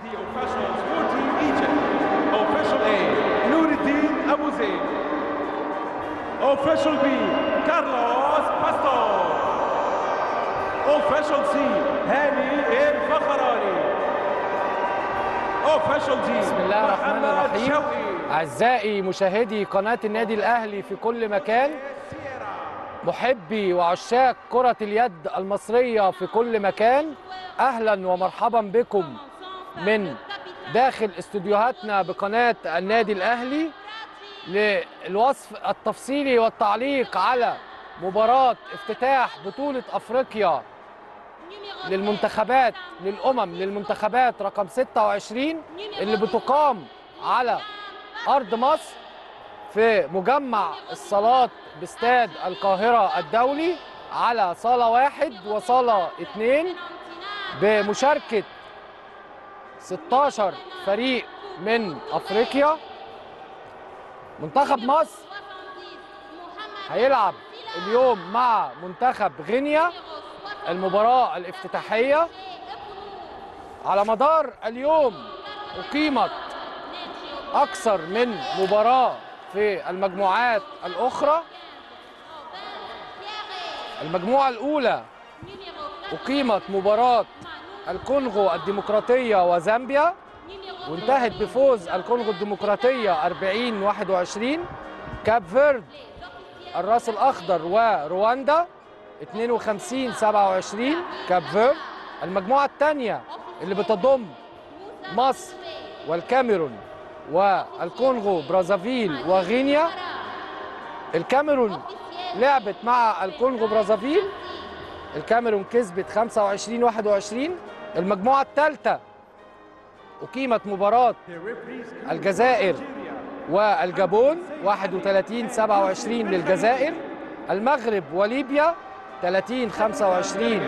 The officials for Team Egypt. Official A, Nuruddin Abu Zaid. Official B, Carlos Pastor. Official C, Hani El Fakharani. Official D, بسم الله الرحمن محمد الرحيم شوقي. أعزائي مشاهدي قناة النادي الأهلي في كل مكان محبي وعشاق كرة اليد المصرية في كل مكان أهلا ومرحبا بكم من داخل استوديوهاتنا بقناة النادي الأهلي للوصف التفصيلي والتعليق على مباراة افتتاح بطولة أفريقيا للمنتخبات للأمم للمنتخبات رقم 26 اللي بتقام على أرض مصر في مجمع الصالات باستاد القاهرة الدولي على صالة واحد وصالة اتنين بمشاركة 16 فريق من أفريقيا منتخب مصر هيلعب اليوم مع منتخب غينيا المباراة الافتتاحية على مدار اليوم أقيمت أكثر من مباراة في المجموعات الأخرى المجموعة الأولى أقيمت مباراة الكونغو الديمقراطية وزامبيا وانتهت بفوز الكونغو الديمقراطية 40 21 كاب فيرد الراس الأخضر ورواندا 52 27 كاب فيرد المجموعة الثانية اللي بتضم مصر والكاميرون والكونغو برازافيل وغينيا الكاميرون لعبت مع الكونغو برازافيل الكاميرون كسبت 25 21 المجموعة الثالثة أقيمت مباراة الجزائر والجابون 31 27 للجزائر المغرب وليبيا 30 25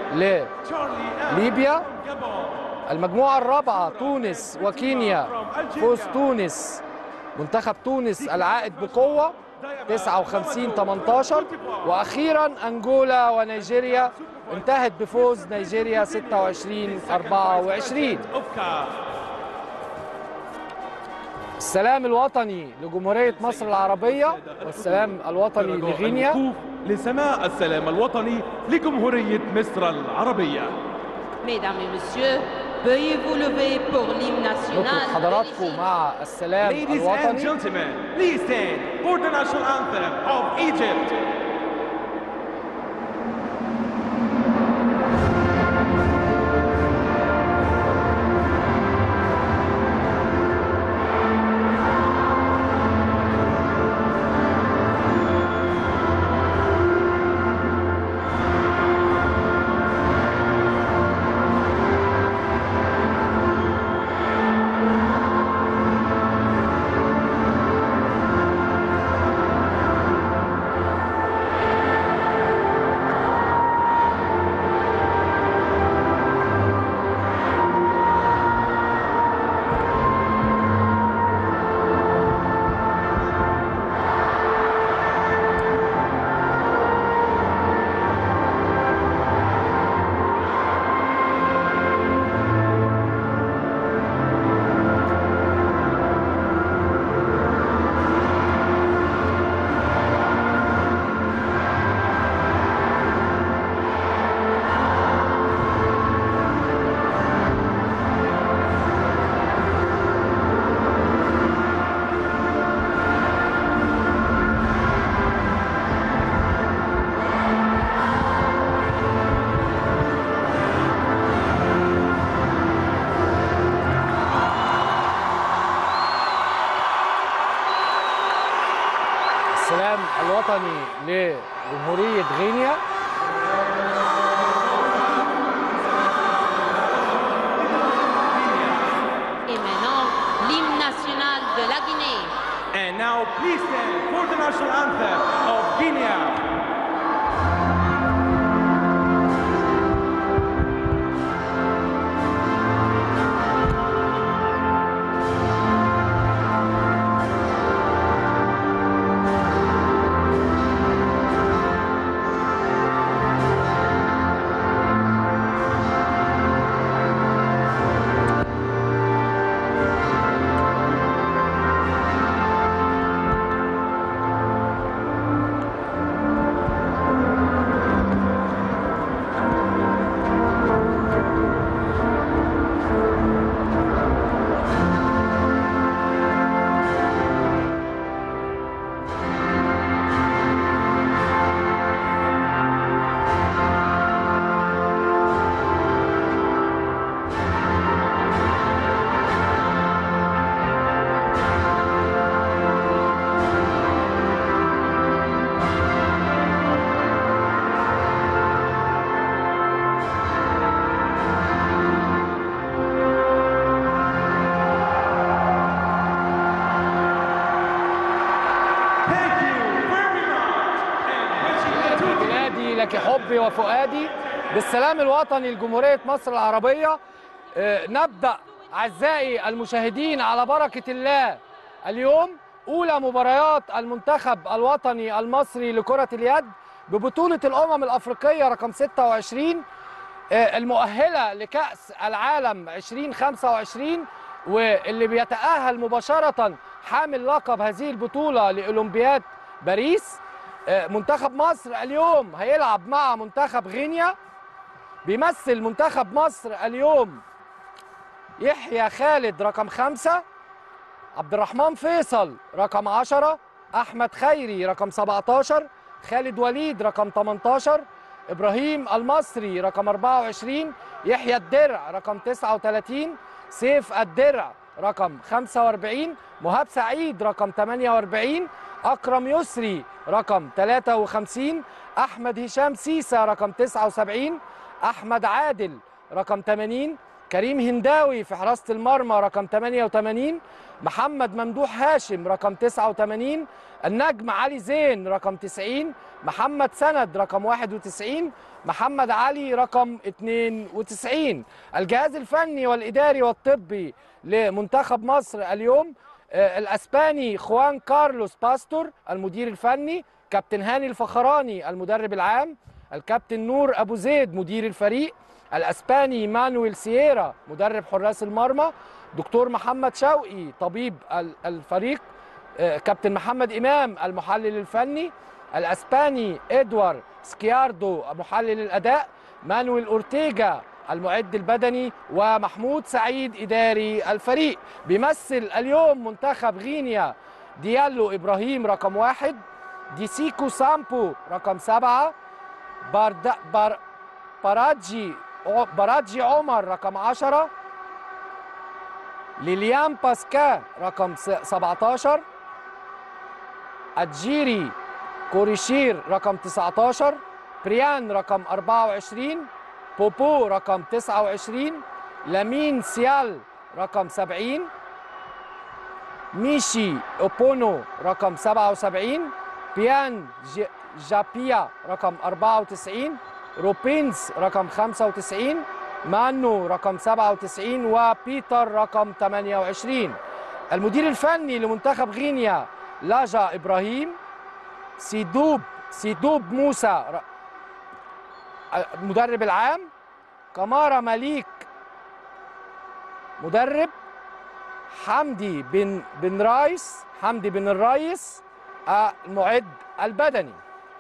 لليبيا المجموعة الرابعة تونس وكينيا فوز تونس منتخب تونس العائد بقوة 59 18 وأخيرا أنجولا ونيجيريا انتهت بفوز نيجيريا 26 24 السلام الوطني لجمهورية مصر العربية والسلام الوطني لغينيا الوقوف لسماع السلام الوطني لجمهورية مصر العربية Mesdames et messieurs, veuillez vous lever pour l'hymne national. نطلب de حضراتكم l'Égypte. مع السلام Ladies and الوطني gentlemen, please stand for the national anthem of Egypt. السلام الوطني لجمهورية غينيا Et maintenant, l'hymne national de la Guinée. And now please stand for the national anthem of Guinea. طبي وفؤادي بالسلام الوطني لجمهورية مصر العربية آه، نبدأ أعزائي المشاهدين على بركة الله اليوم أولى مباريات المنتخب الوطني المصري لكرة اليد ببطولة الأمم الأفريقية رقم 26 آه، المؤهلة لكأس العالم 2025 واللي بيتأهل مباشرة حامل لقب هذه البطولة لأولمبياد باريس آه، منتخب مصر اليوم هيلعب مع منتخب غينيا بيمثل منتخب مصر اليوم يحيى خالد رقم خمسة عبد الرحمن فيصل رقم عشرة أحمد خيري رقم 17 خالد وليد رقم 18 إبراهيم المصري رقم 24 يحيى الدرع رقم 39 سيف الدرع رقم 45 مهاب سعيد رقم 48 أكرم يسري رقم 53 أحمد هشام سيسا رقم 79 أحمد عادل رقم 80 كريم هنداوي في حراسة المرمى رقم 88 محمد ممدوح هاشم رقم 89 النجم علي زين رقم 90 محمد سند رقم 91 محمد علي رقم 92 الجهاز الفني والإداري والطبي لمنتخب مصر اليوم آه، الأسباني خوان كارلوس باستور المدير الفني كابتن هاني الفخراني المدرب العام الكابتن نور أبو زيد مدير الفريق الاسباني مانويل سييرا مدرب حراس المرمى دكتور محمد شوقي طبيب ال- الفريق آه، كابتن محمد امام المحلل الفني الاسباني ادوار سكياردو محلل الاداء مانويل اورتيجا المعد البدني ومحمود سعيد اداري الفريق بيمثل اليوم منتخب غينيا ديالو ابراهيم رقم واحد ديسيكو سامبو رقم سبعه بارد بار باراجي باراجي عمر رقم 10 ليليان باسكا رقم س- 17 أجيري كوريشير رقم 19 بريان رقم 24 بوبو رقم 29 لامين سيال رقم 70 ميشي اوبونو رقم 77 بيان ج- جابيا رقم 94 روبينز رقم 95 مانو رقم 97 وبيتر رقم 28 المدير الفني لمنتخب غينيا لاجا ابراهيم سيدوب سيدوب موسى ر- المدرب العام كمارا مليك مدرب حمدي بن بن رايس حمدي بن الرايس آه، المعد البدني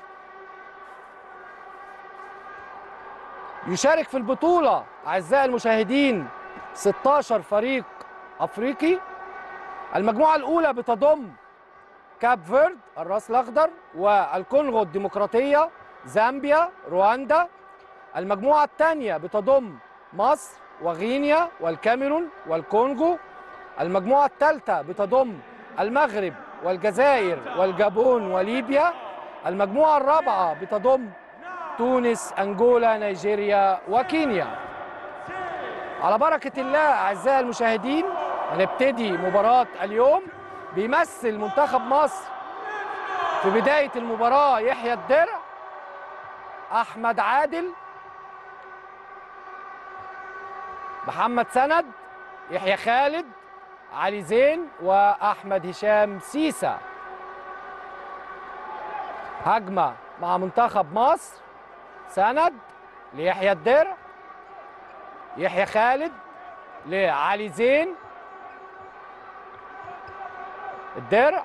يشارك في البطولة أعزائي المشاهدين 16 فريق أفريقي المجموعة الأولى بتضم كاب فيرد الراس الأخضر والكونغو الديمقراطية زامبيا رواندا المجموعة الثانية بتضم مصر وغينيا والكاميرون والكونغو المجموعة الثالثة بتضم المغرب والجزائر والجابون وليبيا المجموعة الرابعة بتضم تونس أنجولا نيجيريا وكينيا على بركة الله أعزائي المشاهدين هنبتدي مباراة اليوم بيمثل منتخب مصر في بداية المباراة يحيى الدرع أحمد عادل محمد سند يحيى خالد علي زين وأحمد هشام سيسا هجمة مع منتخب مصر سند ليحيى الدرع يحيى خالد لعلي زين الدرع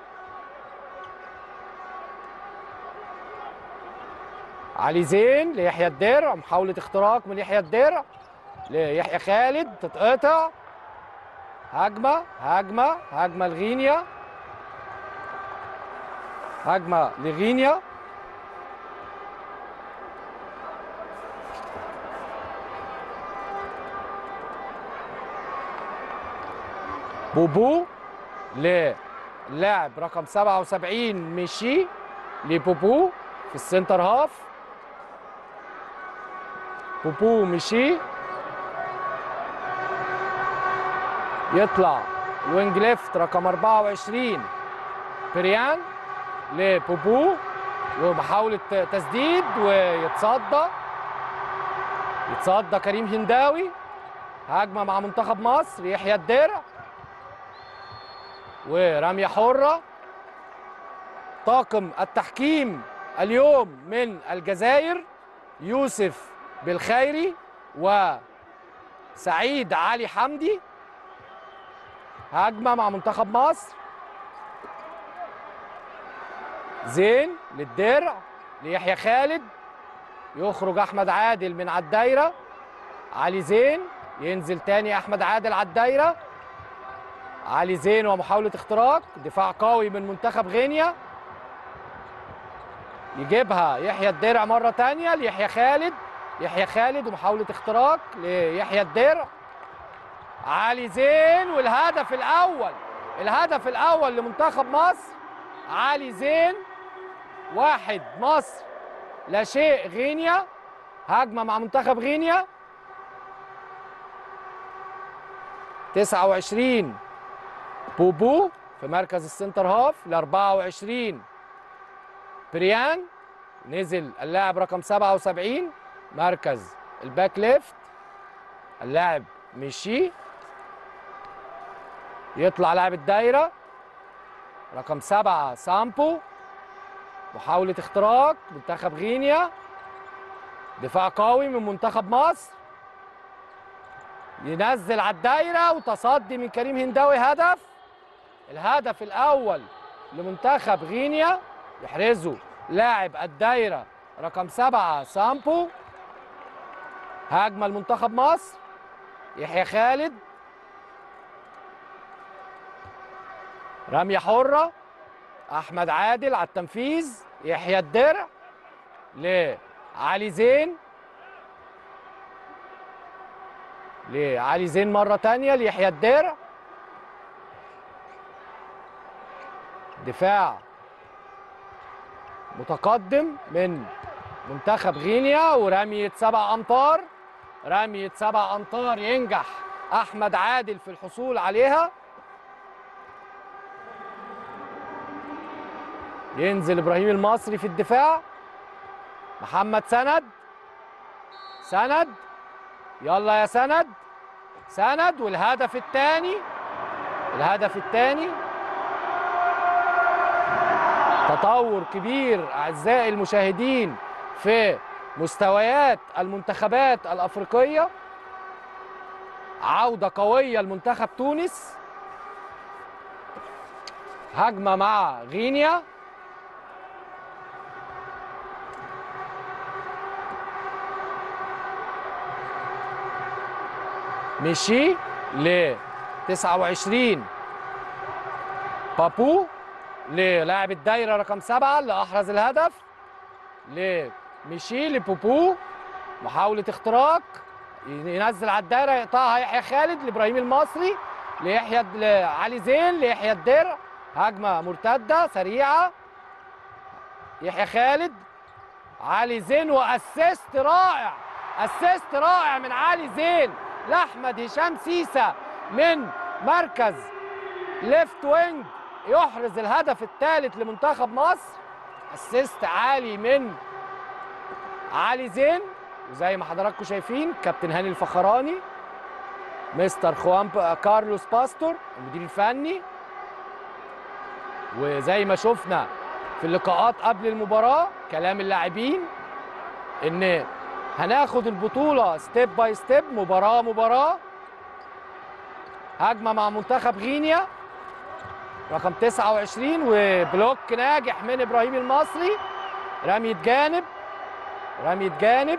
علي زين ليحيى الدرع محاولة اختراق من يحيى الدرع ليحيى خالد تتقطع هجمة هجمة هجمة لغينيا هجمة لغينيا بوبو للاعب رقم 77 مشي لبوبو في السنتر هاف بوبو مشي يطلع وينج ليفت رقم 24 بريان لبوبو ومحاولة تسديد ويتصدى يتصدى كريم هنداوي هجمة مع منتخب مصر يحيى الدرع ورمية حرة طاقم التحكيم اليوم من الجزائر يوسف بالخيري وسعيد علي حمدي هجمة مع منتخب مصر زين للدرع ليحيى خالد يخرج احمد عادل من على الدايره علي زين ينزل تاني احمد عادل على الدايره علي زين ومحاوله اختراق دفاع قوي من منتخب غينيا يجيبها يحيى الدرع مره تانيه ليحيى خالد يحيى خالد ومحاوله اختراق ليحيى الدرع علي زين والهدف الاول الهدف الاول لمنتخب مصر علي زين واحد مصر لا شيء غينيا هجمه مع منتخب غينيا 29 بوبو في مركز السنتر هاف ل 24 بريان نزل اللاعب رقم 77 مركز الباك ليفت اللاعب مشي يطلع لاعب الدايره رقم سبعة سامبو محاولة اختراق منتخب غينيا دفاع قوي من منتخب مصر ينزل على الدايرة وتصدي من كريم هنداوي هدف الهدف الأول لمنتخب غينيا يحرزه لاعب الدايرة رقم سبعة سامبو هجمة لمنتخب مصر يحيى خالد رمية حرة أحمد عادل على التنفيذ يحيى الدرع لعلي زين لعلي زين مرة تانية ليحيى الدرع دفاع متقدم من منتخب غينيا ورمية سبع أمتار رمية سبع أمتار ينجح أحمد عادل في الحصول عليها ينزل ابراهيم المصري في الدفاع محمد سند سند يلا يا سند سند والهدف الثاني الهدف الثاني تطور كبير اعزائي المشاهدين في مستويات المنتخبات الافريقيه عوده قويه لمنتخب تونس هجمه مع غينيا مشي ل 29 بابو للاعب الدايره رقم سبعه اللي احرز الهدف لمشي لبوبو محاوله اختراق ينزل على الدايره يقطعها يحيى خالد لابراهيم المصري ليحيى لعلي زين ليحيى الدرع هجمه مرتده سريعه يحيى خالد علي زين واسيست رائع اسيست رائع من علي زين لاحمد هشام سيسا من مركز ليفت وينج يحرز الهدف الثالث لمنتخب مصر اسيست عالي من علي زين وزي ما حضراتكم شايفين كابتن هاني الفخراني مستر خوان كارلوس باستور المدير الفني وزي ما شفنا في اللقاءات قبل المباراه كلام اللاعبين ان هناخد البطوله ستيب باي ستيب مباراه مباراه هجمه مع منتخب غينيا رقم 29 وبلوك ناجح من ابراهيم المصري رمية جانب رمية جانب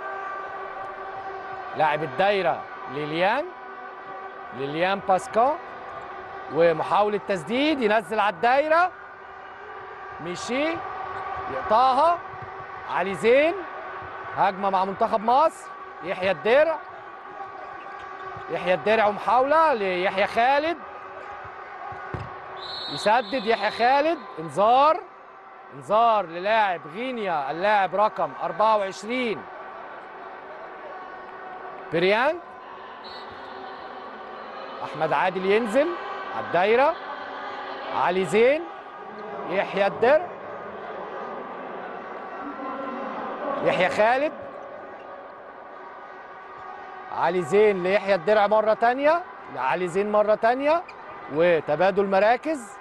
لاعب الدايره ليليان ليليان باسكا ومحاولة تسديد ينزل على الدايرة مشي يقطعها علي زين هجمة مع منتخب مصر يحيى الدرع يحيى الدرع ومحاولة ليحيى خالد يسدد يحيى خالد انذار انذار للاعب غينيا اللاعب رقم 24 بريان احمد عادل ينزل على الدايره علي زين يحيى الدرع يحيى خالد علي زين ليحيى الدرع مرة تانية لعلي زين مرة تانية وتبادل مراكز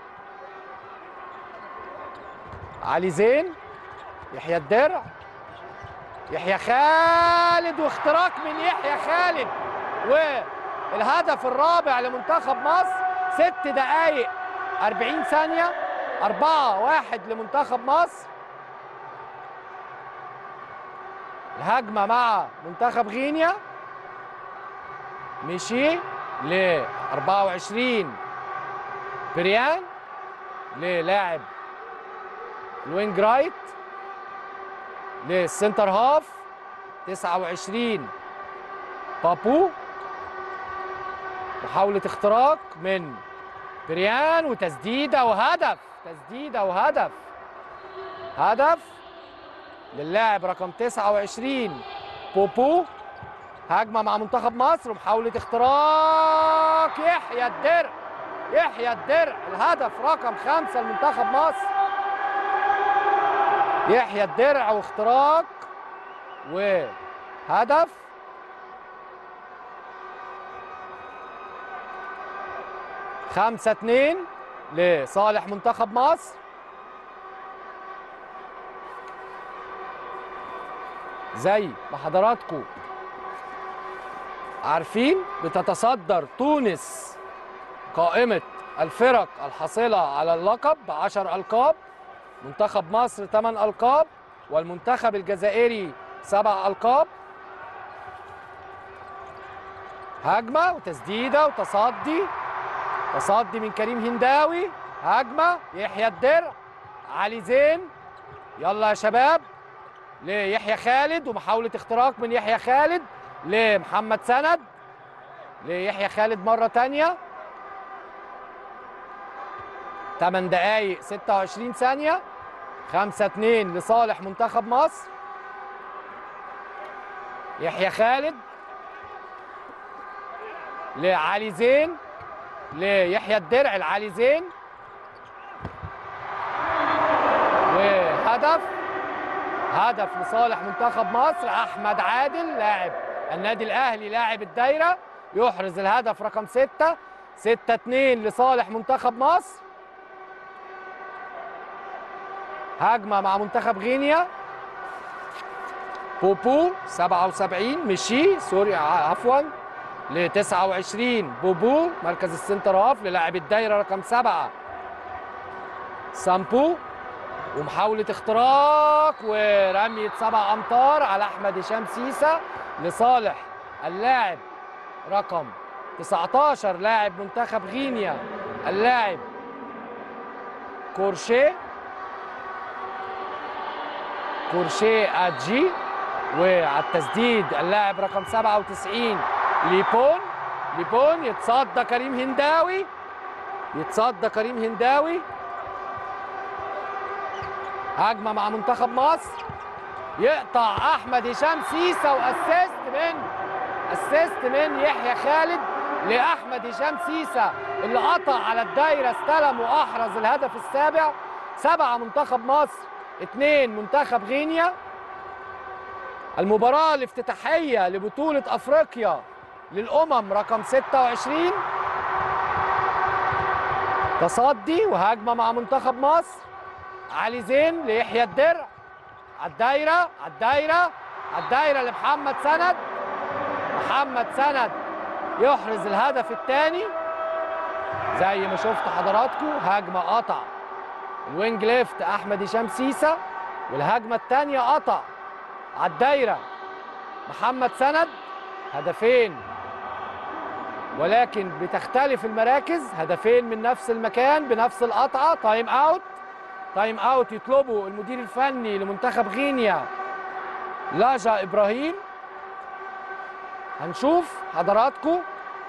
علي زين يحيى الدرع يحيى خالد واختراق من يحيى خالد والهدف الرابع لمنتخب مصر ست دقايق 40 ثانية أربعة واحد لمنتخب مصر الهجمة مع منتخب غينيا مشي ل 24 بريان للاعب الوينج رايت للسنتر هاف 29 بابو محاولة اختراق من بريان وتسديدة وهدف تسديدة وهدف هدف للاعب رقم 29 بوبو هجمة مع منتخب مصر ومحاولة اختراق يحيى الدرع يحيى الدرع الهدف رقم خمسة لمنتخب مصر يحيى الدرع واختراق وهدف خمسة اتنين لصالح منتخب مصر زي ما حضراتكم عارفين بتتصدر تونس قائمة الفرق الحاصلة على اللقب بعشر ألقاب منتخب مصر ثمان ألقاب والمنتخب الجزائري سبع ألقاب هجمة وتسديدة وتصدي تصدي من كريم هنداوي هجمة يحيى الدرع علي زين يلا يا شباب ليحيى خالد ومحاولة اختراق من يحيى خالد لمحمد سند ليحيى خالد مرة تانية 8 دقايق 26 ثانية 5 2 لصالح منتخب مصر يحيى خالد لعلي زين ليحيى الدرع لعلي زين وهدف هدف لصالح منتخب مصر احمد عادل لاعب النادي الاهلي لاعب الدايره يحرز الهدف رقم 6 6 2 لصالح منتخب مصر هجمه مع منتخب غينيا بوبو 77 مشي سوري عفوا ل 29 بوبو مركز السنتر هاف للاعب الدايره رقم 7 سامبو ومحاولة اختراق ورمية سبع أمتار على أحمد هشام سيسة لصالح اللاعب رقم 19 لاعب منتخب غينيا اللاعب كورشيه كورشيه أدجي وعلى التسديد اللاعب رقم 97 ليبون ليبون يتصدى كريم هنداوي يتصدى كريم هنداوي هجمه مع منتخب مصر يقطع احمد هشام سيسه واسيست من اسيست من يحيى خالد لاحمد هشام سيسه اللي قطع على الدايره استلم واحرز الهدف السابع سبعه منتخب مصر اثنين منتخب غينيا المباراه الافتتاحيه لبطوله افريقيا للامم رقم 26 تصدي وهجمه مع منتخب مصر علي زين ليحيى الدرع على الدايره على الدايره على الدايره لمحمد سند محمد سند يحرز الهدف الثاني زي ما شفت حضراتكم هجمه قطع الوينج ليفت احمد هشام سيسه والهجمه الثانيه قطع على الدايره محمد سند هدفين ولكن بتختلف المراكز هدفين من نفس المكان بنفس القطعه تايم اوت تايم اوت يطلبه المدير الفني لمنتخب غينيا لاجا ابراهيم هنشوف حضراتكم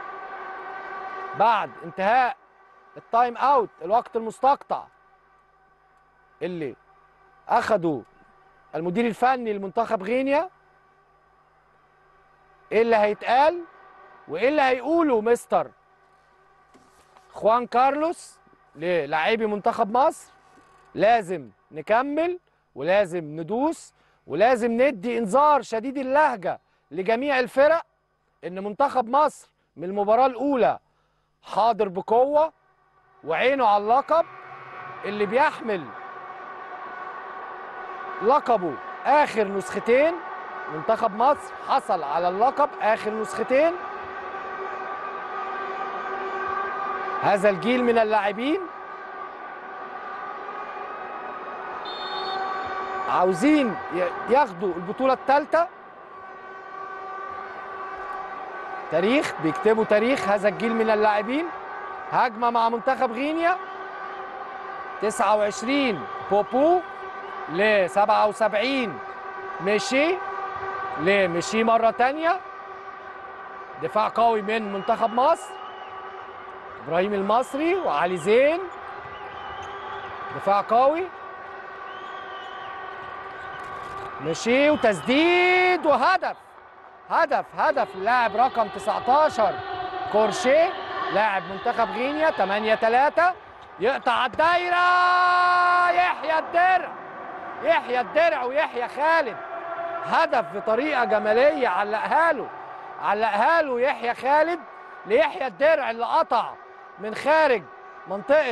بعد انتهاء التايم اوت الوقت المستقطع اللي اخده المدير الفني لمنتخب غينيا ايه اللي هيتقال وايه اللي هيقوله مستر خوان كارلوس للاعبي منتخب مصر لازم نكمل ولازم ندوس ولازم ندي انذار شديد اللهجه لجميع الفرق ان منتخب مصر من المباراه الاولى حاضر بقوه وعينه على اللقب اللي بيحمل لقبه اخر نسختين منتخب مصر حصل على اللقب اخر نسختين هذا الجيل من اللاعبين عاوزين ي- ياخدوا البطولة الثالثة تاريخ بيكتبوا تاريخ هذا الجيل من اللاعبين هجمة مع منتخب غينيا 29 بوبو ل 77 ميشي لميشي مرة تانية دفاع قوي من منتخب مصر ابراهيم المصري وعلي زين دفاع قوي مشي وتسديد وهدف هدف هدف اللاعب رقم 19 كورشيه لاعب منتخب غينيا 8 3 يقطع الدايره يحيى الدرع يحيى الدرع ويحيى خالد هدف بطريقه جماليه علقها له علقها له يحيى خالد ليحيى الدرع اللي قطع من خارج منطقه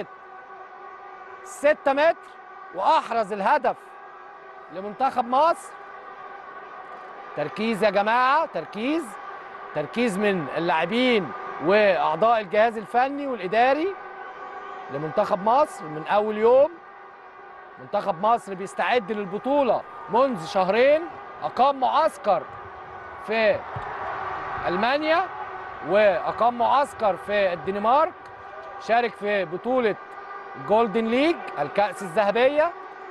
6 متر واحرز الهدف لمنتخب مصر تركيز يا جماعه تركيز تركيز من اللاعبين واعضاء الجهاز الفني والاداري لمنتخب مصر من اول يوم منتخب مصر بيستعد للبطوله منذ شهرين اقام معسكر في المانيا واقام معسكر في الدنمارك شارك في بطوله جولدن ليج الكاس الذهبيه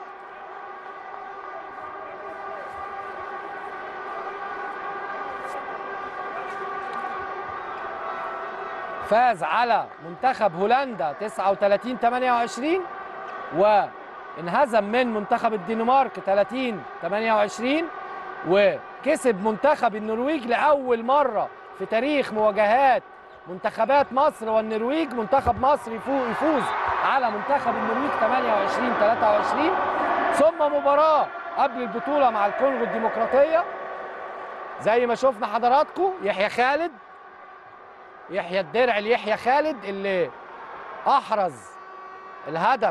فاز على منتخب هولندا 39 28 وانهزم من منتخب الدنمارك 30 28 وكسب منتخب النرويج لاول مره في تاريخ مواجهات منتخبات مصر والنرويج منتخب مصر يفو- يفوز على منتخب النرويج 28 23 ثم مباراه قبل البطوله مع الكونغو الديمقراطيه زي ما شفنا حضراتكم يحيى خالد يحيى الدرع ليحيى خالد اللي احرز الهدف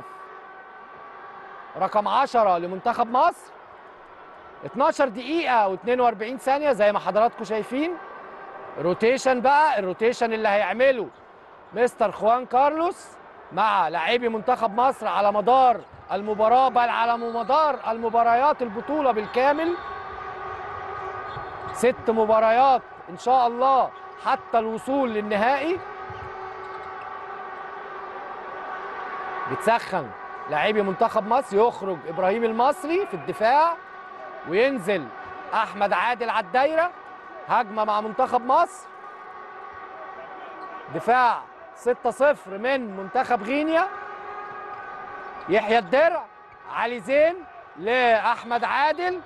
رقم 10 لمنتخب مصر 12 دقيقة و42 ثانية زي ما حضراتكم شايفين روتيشن بقى الروتيشن اللي هيعمله مستر خوان كارلوس مع لاعبي منتخب مصر على مدار المباراة بل على مدار المباريات البطولة بالكامل ست مباريات ان شاء الله حتى الوصول للنهائي بتسخن لاعبي منتخب مصر يخرج ابراهيم المصري في الدفاع وينزل احمد عادل على الدايره هجمه مع منتخب مصر دفاع 6-0 من منتخب غينيا يحيى الدرع علي زين لاحمد عادل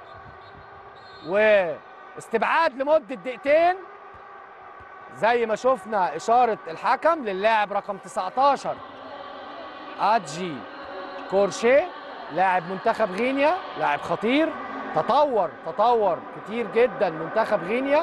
واستبعاد لمده دقيقتين زي ما شفنا اشاره الحكم للاعب رقم 19 ادجي كورشيه لاعب منتخب غينيا لاعب خطير تطور تطور كتير جدا منتخب غينيا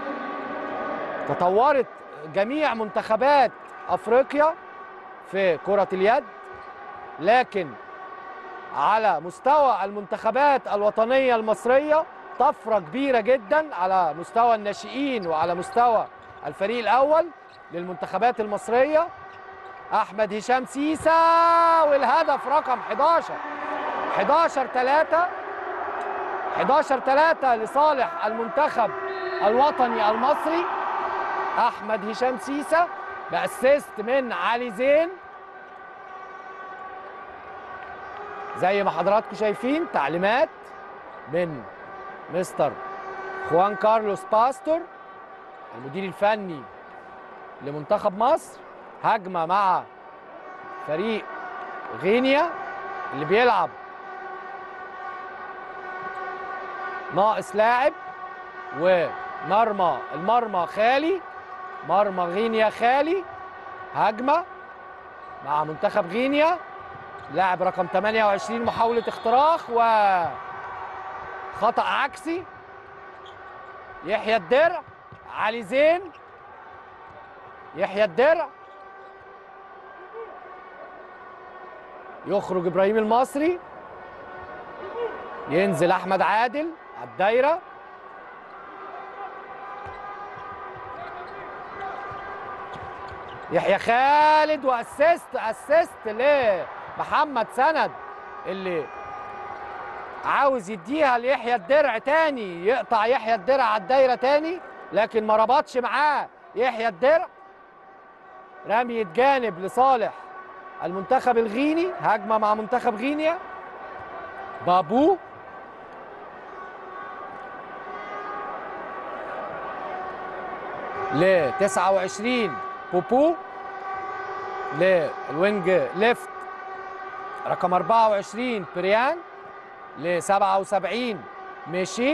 تطورت جميع منتخبات افريقيا في كره اليد لكن على مستوى المنتخبات الوطنيه المصريه طفره كبيره جدا على مستوى الناشئين وعلى مستوى الفريق الاول للمنتخبات المصريه احمد هشام سيسا والهدف رقم 11 11 3 11 3 لصالح المنتخب الوطني المصري احمد هشام سيسا باسيست من علي زين زي ما حضراتكم شايفين تعليمات من مستر خوان كارلوس باستور المدير الفني لمنتخب مصر هجمه مع فريق غينيا اللي بيلعب ناقص لاعب ومرمى المرمى خالي مرمى غينيا خالي هجمه مع منتخب غينيا لاعب رقم 28 محاولة اختراق و خطأ عكسي يحيى الدرع علي زين يحيى الدرع يخرج ابراهيم المصري ينزل احمد عادل على الدايره يحيى خالد واسيست اسيست لمحمد سند اللي عاوز يديها ليحيى الدرع تاني يقطع يحيى الدرع على الدايره تاني لكن ما ربطش معاه يحيى الدرع رمية جانب لصالح المنتخب الغيني هجمه مع منتخب غينيا بابو ل 29 بوبو للوينج ليفت رقم 24 بريان ل 77 ميشي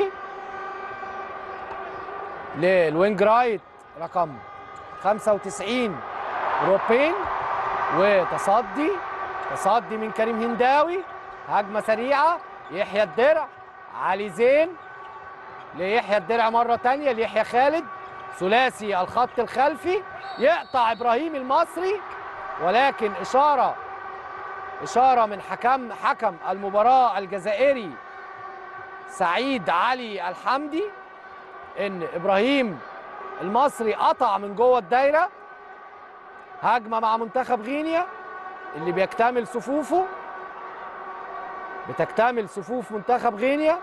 للوينج رايت رقم 95 روبين وتصدي تصدي من كريم هنداوي هجمه سريعه يحيى الدرع علي زين ليحيى الدرع مره تانية ليحيى خالد ثلاثي الخط الخلفي يقطع ابراهيم المصري ولكن اشاره اشاره من حكم حكم المباراه الجزائري سعيد علي الحمدي ان ابراهيم المصري قطع من جوه الدايره هجمه مع منتخب غينيا اللي بيكتمل صفوفه بتكتمل صفوف منتخب غينيا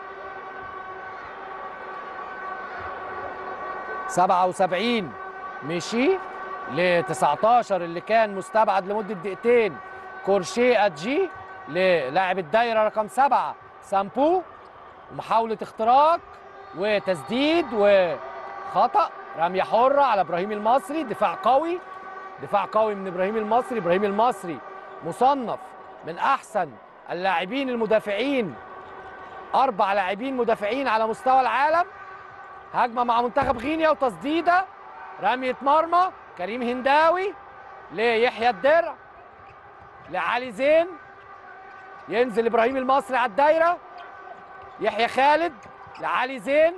77 مشي ل 19 اللي كان مستبعد لمده دقيقتين كورشيه اتجي للاعب الدايره رقم سبعه سامبو محاوله اختراق وتسديد وخطا رميه حره على ابراهيم المصري دفاع قوي دفاع قوي من ابراهيم المصري ابراهيم المصري مصنف من احسن اللاعبين المدافعين اربع لاعبين مدافعين على مستوى العالم هجمه مع منتخب غينيا وتسديده رميه مرمى كريم هنداوي ليحيى الدرع لعلي زين ينزل ابراهيم المصري على الدايره يحيى خالد لعلي زين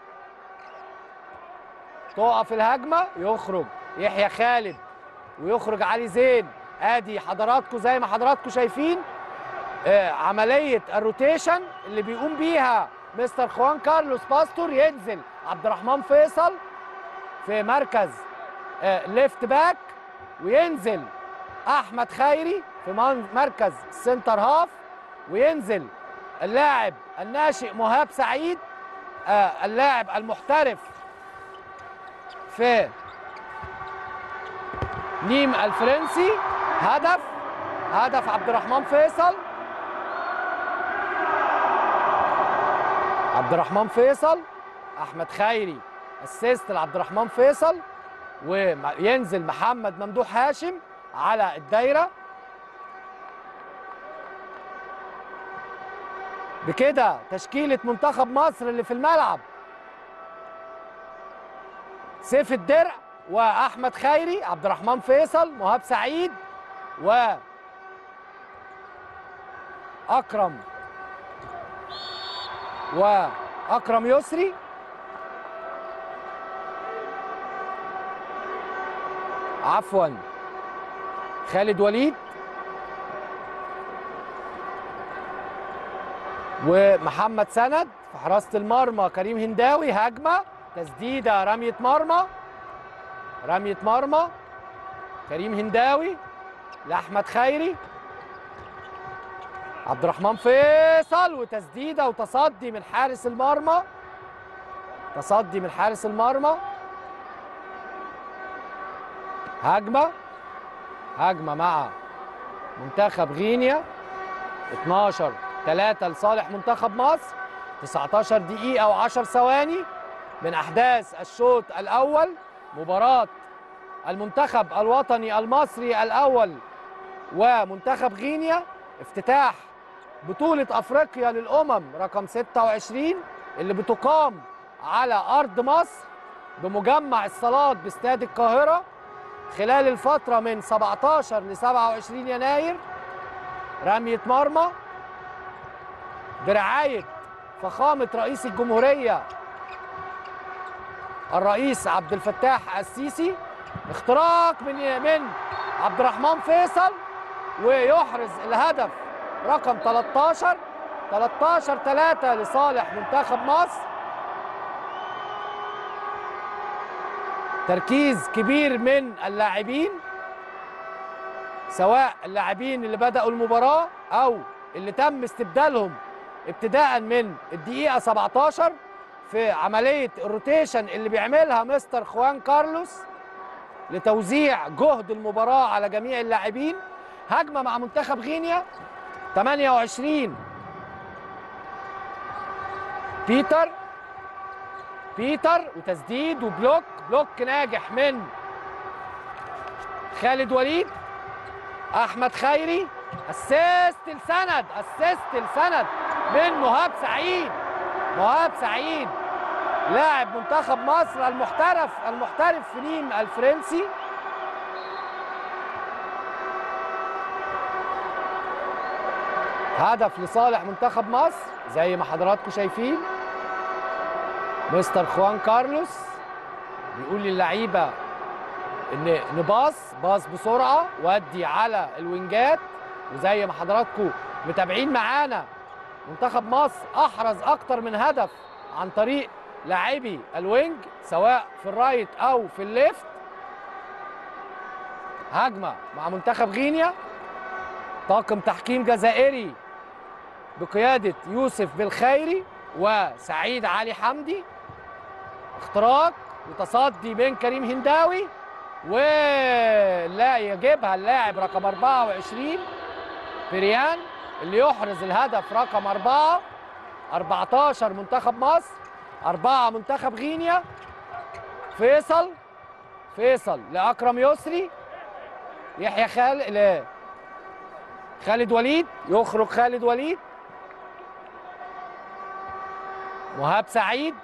تقف الهجمه يخرج يحيى خالد ويخرج علي زين ادي حضراتكم زي ما حضراتكم شايفين آه عمليه الروتيشن اللي بيقوم بيها مستر خوان كارلوس باستور ينزل عبد الرحمن فيصل في مركز آه ليفت باك وينزل احمد خيري في من- مركز سنتر هاف وينزل اللاعب الناشئ مهاب سعيد آه اللاعب المحترف في نيم الفرنسي هدف هدف عبد الرحمن فيصل عبد الرحمن فيصل احمد خيري اسيست لعبد الرحمن فيصل وينزل محمد ممدوح هاشم على الدايره بكده تشكيله منتخب مصر اللي في الملعب سيف الدرع واحمد خيري عبد الرحمن فيصل مهاب سعيد و اكرم واكرم يسري عفوا خالد وليد ومحمد سند في حراسه المرمى كريم هنداوي هجمه تسديده رميه مرمى رميه مرمى كريم هنداوي لاحمد خيري عبد الرحمن فيصل وتسديده وتصدي من حارس المرمى تصدي من حارس المرمى هجمه هجمه مع منتخب غينيا 12 3 لصالح منتخب مصر 19 دقيقة و10 ثواني من أحداث الشوط الأول مباراة المنتخب الوطني المصري الأول ومنتخب غينيا افتتاح بطولة أفريقيا للأمم رقم 26 اللي بتقام على أرض مصر بمجمع الصالات باستاد القاهرة خلال الفترة من 17 ل 27 يناير رمية مرمى برعاية فخامة رئيس الجمهورية الرئيس عبد الفتاح السيسي اختراق من من عبد الرحمن فيصل ويحرز الهدف رقم 13 13 3 لصالح منتخب مصر تركيز كبير من اللاعبين سواء اللاعبين اللي بدأوا المباراة أو اللي تم استبدالهم ابتداء من الدقيقة 17 في عملية الروتيشن اللي بيعملها مستر خوان كارلوس لتوزيع جهد المباراة على جميع اللاعبين هجمة مع منتخب غينيا 28 بيتر بيتر وتسديد وبلوك بلوك ناجح من خالد وليد احمد خيري اسيست السند اسيست السند من مهاب سعيد مهاب سعيد لاعب منتخب مصر المحترف المحترف في نيم الفرنسي هدف لصالح منتخب مصر زي ما حضراتكم شايفين مستر خوان كارلوس بيقول للعيبه ان نباص باص بسرعه ودي على الوينجات وزي ما حضراتكم متابعين معانا منتخب مصر احرز اكتر من هدف عن طريق لاعبي الوينج سواء في الرايت او في الليفت هجمه مع منتخب غينيا طاقم تحكيم جزائري بقياده يوسف بالخيري وسعيد علي حمدي اختراق وتصدي من كريم هنداوي ولا يجيبها اللاعب رقم 24 بريان اللي يحرز الهدف رقم 4 14 منتخب مصر 4 منتخب غينيا فيصل فيصل لأكرم يسري يحيى خالد لا خالد وليد يخرج خالد وليد مهاب سعيد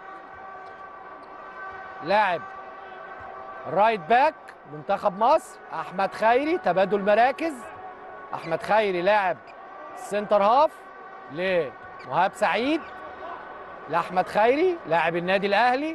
لاعب رايت باك منتخب مصر احمد خيري تبادل مراكز احمد خيري لاعب سنتر هاف لمهاب سعيد لاحمد خيري لاعب النادي الاهلي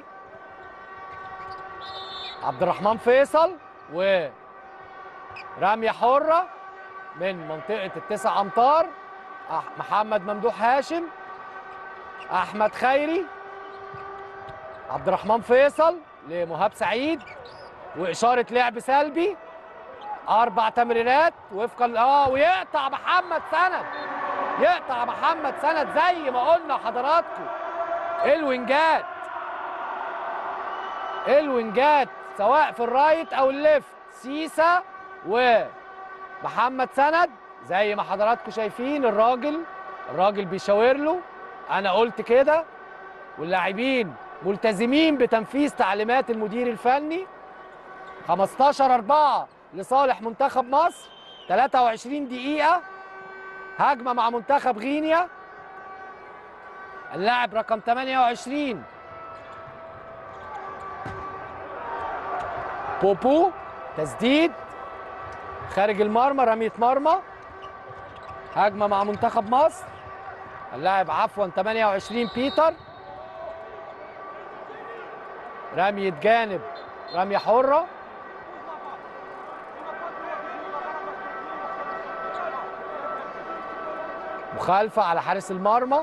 عبد الرحمن فيصل و رميه حره من منطقه التسع امتار أح- محمد ممدوح هاشم احمد خيري عبد الرحمن فيصل لمهاب سعيد واشاره لعب سلبي اربع تمريرات وفقا اه ويقطع محمد سند يقطع محمد سند زي ما قلنا لحضراتكم الوينجات الوينجات سواء في الرايت او الليفت سيسا ومحمد سند زي ما حضراتكم شايفين الراجل الراجل بيشاور له انا قلت كده واللاعبين ملتزمين بتنفيذ تعليمات المدير الفني 15 4 لصالح منتخب مصر 23 دقيقة هجمة مع منتخب غينيا اللاعب رقم 28 بوبو تسديد خارج المرمى رمية مرمى هجمة مع منتخب مصر اللاعب عفوا 28 بيتر رمية جانب رمية حرة مخالفة على حارس المرمى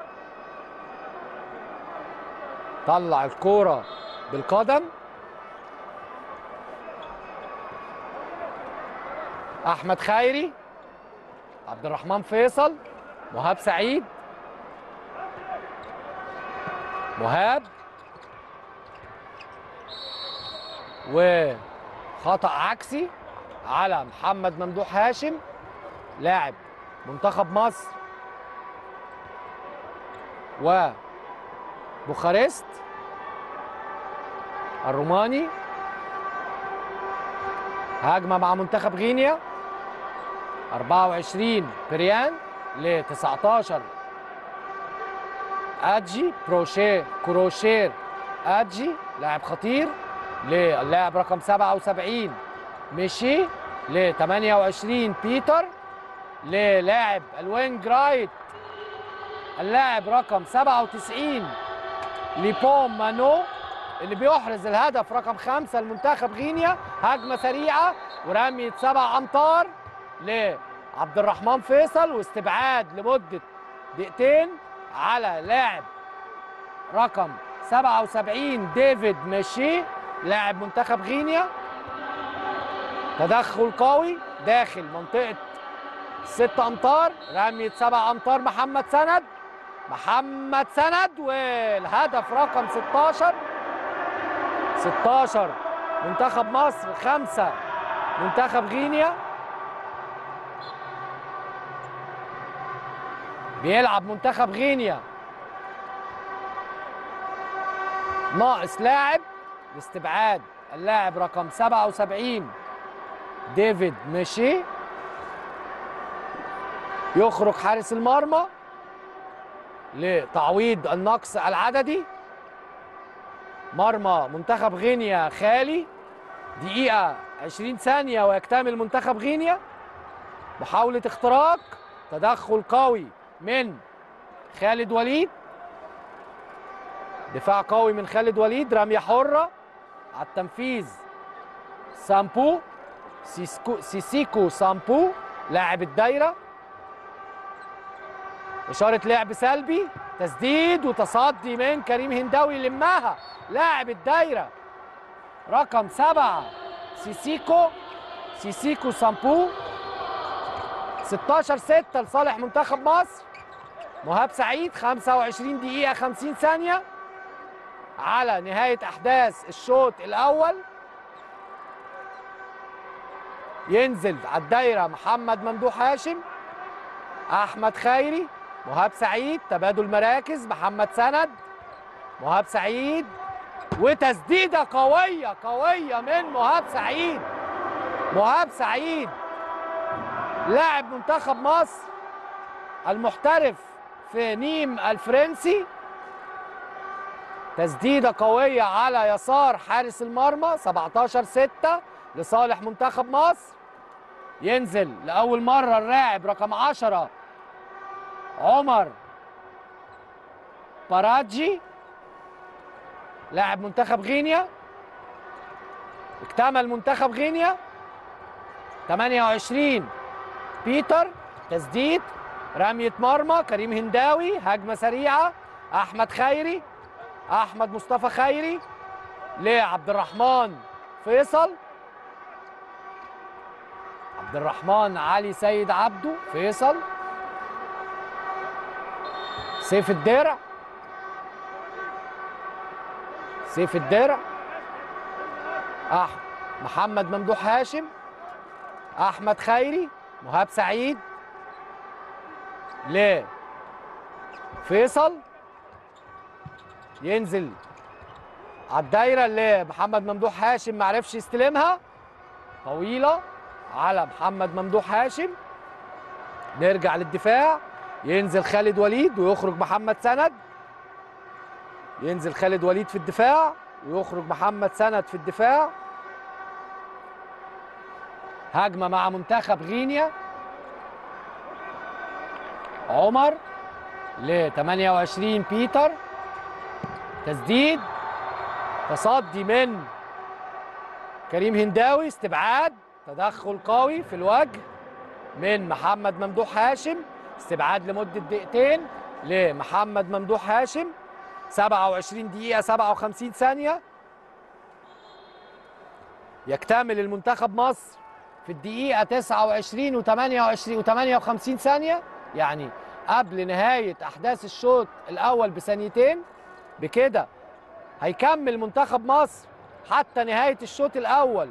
طلع الكورة بالقدم أحمد خيري عبد الرحمن فيصل مهاب سعيد مهاب وخطأ عكسي على محمد ممدوح هاشم لاعب منتخب مصر وبوخارست الروماني هجمة مع منتخب غينيا 24 بريان ل 19 ادجي بروشير كروشير ادجي لاعب خطير للاعب رقم 77 مشي ل 28 بيتر للاعب الوينج رايت اللاعب رقم 97 ليبون مانو اللي بيحرز الهدف رقم خمسة المنتخب غينيا هجمة سريعة ورمية سبع أمتار لعبد الرحمن فيصل واستبعاد لمدة دقيقتين على لاعب رقم 77 ديفيد ماشي لاعب منتخب غينيا تدخل قوي داخل منطقة ست أمتار رمية سبع أمتار محمد سند محمد سند والهدف رقم 16 16 منتخب مصر خمسة منتخب غينيا بيلعب منتخب غينيا ناقص لاعب لاستبعاد اللاعب رقم 77 ديفيد ميشي يخرج حارس المرمى لتعويض النقص العددي مرمى منتخب غينيا خالي دقيقة 20 ثانية ويكتمل منتخب غينيا محاولة اختراق تدخل قوي من خالد وليد دفاع قوي من خالد وليد رمية حرة على التنفيذ سامبو سيسكو سيسيكو سامبو لاعب الدايرة إشارة لعب سلبي تسديد وتصدي من كريم هنداوي يلمها لاعب الدايرة رقم سبعة سيسيكو سيسيكو سامبو 16 6 لصالح منتخب مصر مهاب سعيد 25 دقيقة 50 ثانية على نهاية أحداث الشوط الأول ينزل على الدايرة محمد ممدوح هاشم أحمد خيري مهاب سعيد تبادل مراكز محمد سند مهاب سعيد وتسديدة قوية قوية من مهاب سعيد مهاب سعيد لاعب منتخب مصر المحترف في نيم الفرنسي تسديدة قوية على يسار حارس المرمى 17 6 لصالح منتخب مصر ينزل لأول مرة اللاعب رقم 10 عمر باراجي لاعب منتخب غينيا اكتمل منتخب غينيا 28 بيتر تسديد رمية مرمى كريم هنداوي هجمة سريعة أحمد خيري أحمد مصطفى خيري لعبد الرحمن فيصل عبد الرحمن علي سيد عبده فيصل سيف الدرع سيف الدرع أح محمد ممدوح هاشم احمد خيري مهاب سعيد ل فيصل ينزل على الدايره اللي محمد ممدوح هاشم ما عرفش يستلمها طويله على محمد ممدوح هاشم نرجع للدفاع ينزل خالد وليد ويخرج محمد سند ينزل خالد وليد في الدفاع ويخرج محمد سند في الدفاع هجمه مع منتخب غينيا عمر ل 28 بيتر تسديد تصدي من كريم هنداوي استبعاد تدخل قوي في الوجه من محمد ممدوح هاشم استبعاد لمدة دقيقتين لمحمد ممدوح هاشم 27 دقيقة 57 ثانية يكتمل المنتخب مصر في الدقيقة 29 و28 و58 ثانية يعني قبل نهاية أحداث الشوط الأول بثانيتين بكده هيكمل منتخب مصر حتى نهاية الشوط الأول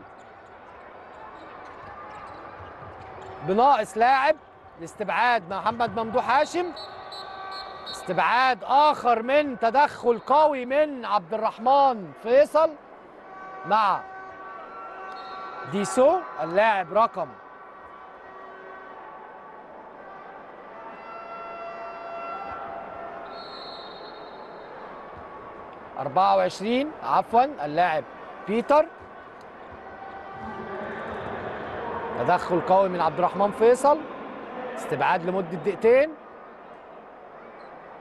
بناقص لاعب لاستبعاد محمد ممدوح هاشم استبعاد آخر من تدخل قوي من عبد الرحمن فيصل مع ديسو اللاعب رقم أربعة وعشرين عفوا اللاعب بيتر تدخل قوي من عبد الرحمن فيصل استبعاد لمدة دقيقتين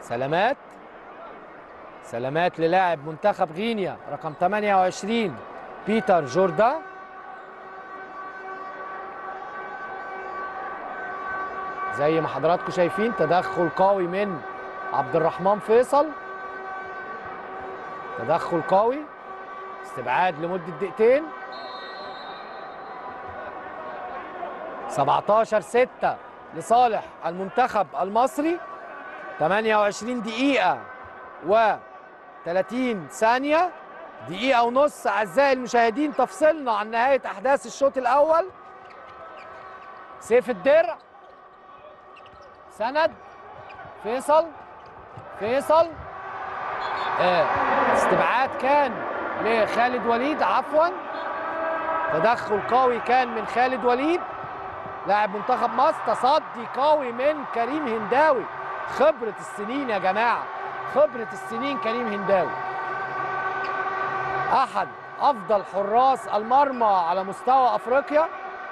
سلامات سلامات للاعب منتخب غينيا رقم 28 بيتر جوردا زي ما حضراتكم شايفين تدخل قوي من عبد الرحمن فيصل تدخل قوي استبعاد لمدة دقيقتين 17 6 لصالح المنتخب المصري 28 دقيقة و 30 ثانية دقيقة ونص أعزائي المشاهدين تفصلنا عن نهاية أحداث الشوط الأول سيف الدرع سند فيصل فيصل آه، استبعاد كان لخالد وليد عفوا تدخل قوي كان من خالد وليد لاعب منتخب مصر تصدي قوي من كريم هنداوي خبرة السنين يا جماعة خبرة السنين كريم هنداوي أحد أفضل حراس المرمى على مستوى أفريقيا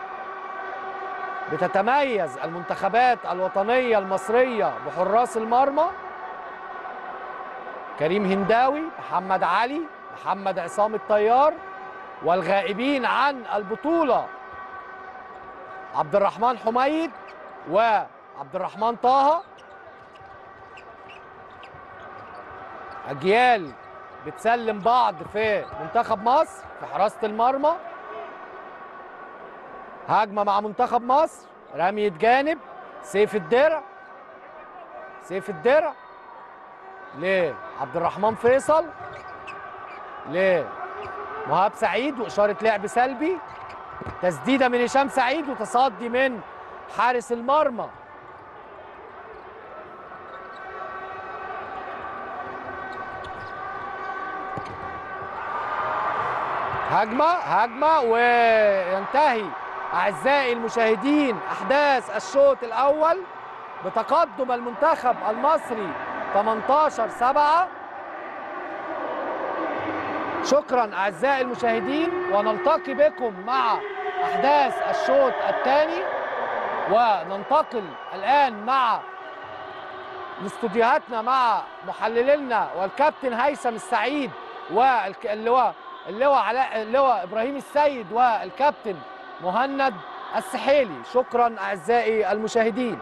بتتميز المنتخبات الوطنية المصرية بحراس المرمى كريم هنداوي محمد علي محمد عصام الطيار والغائبين عن البطولة عبد الرحمن حميد وعبد الرحمن طه أجيال بتسلم بعض في منتخب مصر في حراسة المرمى هجمة مع منتخب مصر رمية جانب سيف الدرع سيف الدرع لعبد الرحمن فيصل لمهاب سعيد وإشارة لعب سلبي تسديدة من هشام سعيد وتصدي من حارس المرمى هجمة هجمة وينتهي أعزائي المشاهدين أحداث الشوط الأول بتقدم المنتخب المصري 18 7 شكرا أعزائي المشاهدين ونلتقي بكم مع أحداث الشوط الثاني وننتقل الآن مع لاستوديوهاتنا مع محللنا والكابتن هيثم السعيد واللواء اللواء علاء اللواء ابراهيم السيد والكابتن مهند السحيلي شكرا اعزائي المشاهدين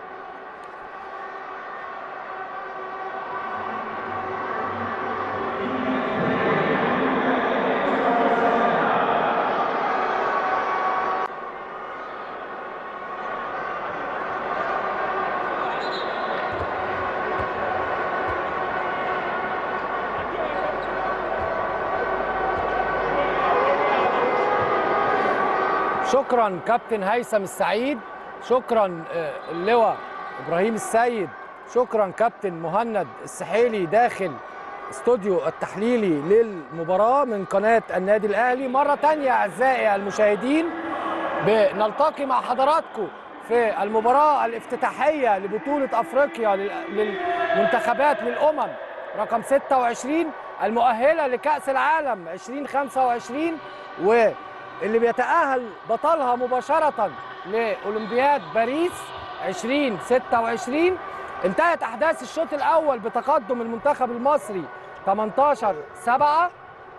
شكرا كابتن هيثم السعيد شكرا آه، اللواء ابراهيم السيد شكرا كابتن مهند السحيلي داخل استوديو التحليلي للمباراة من قناة النادي الأهلي مرة تانية أعزائي المشاهدين بنلتقي مع حضراتكم في المباراة الافتتاحية لبطولة أفريقيا لل- للمنتخبات للأمم رقم 26 المؤهلة لكأس العالم 2025 واللي بيتأهل بطلها مباشرة لأولمبياد باريس 2026 انتهت أحداث الشوط الأول بتقدم المنتخب المصري 18 7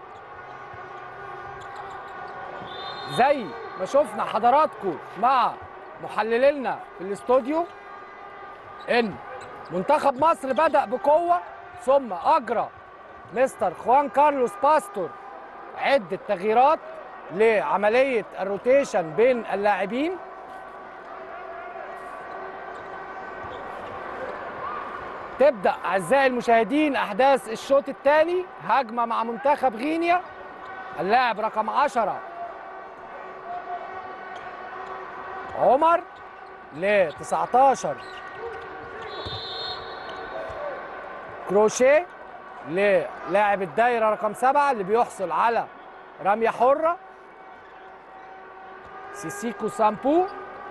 زي ما شفنا حضراتكم مع محللينا في الاستوديو ان منتخب مصر بدأ بقوة ثم أجرى مستر خوان كارلوس باستور عدة تغييرات لعملية الروتيشن بين اللاعبين تبدأ أعزائي المشاهدين أحداث الشوط الثاني هجمة مع منتخب غينيا اللاعب رقم 10 عمر ل 19 كروشيه للاعب الدايره رقم سبعة اللي بيحصل على رميه حره سيسيكو سامبو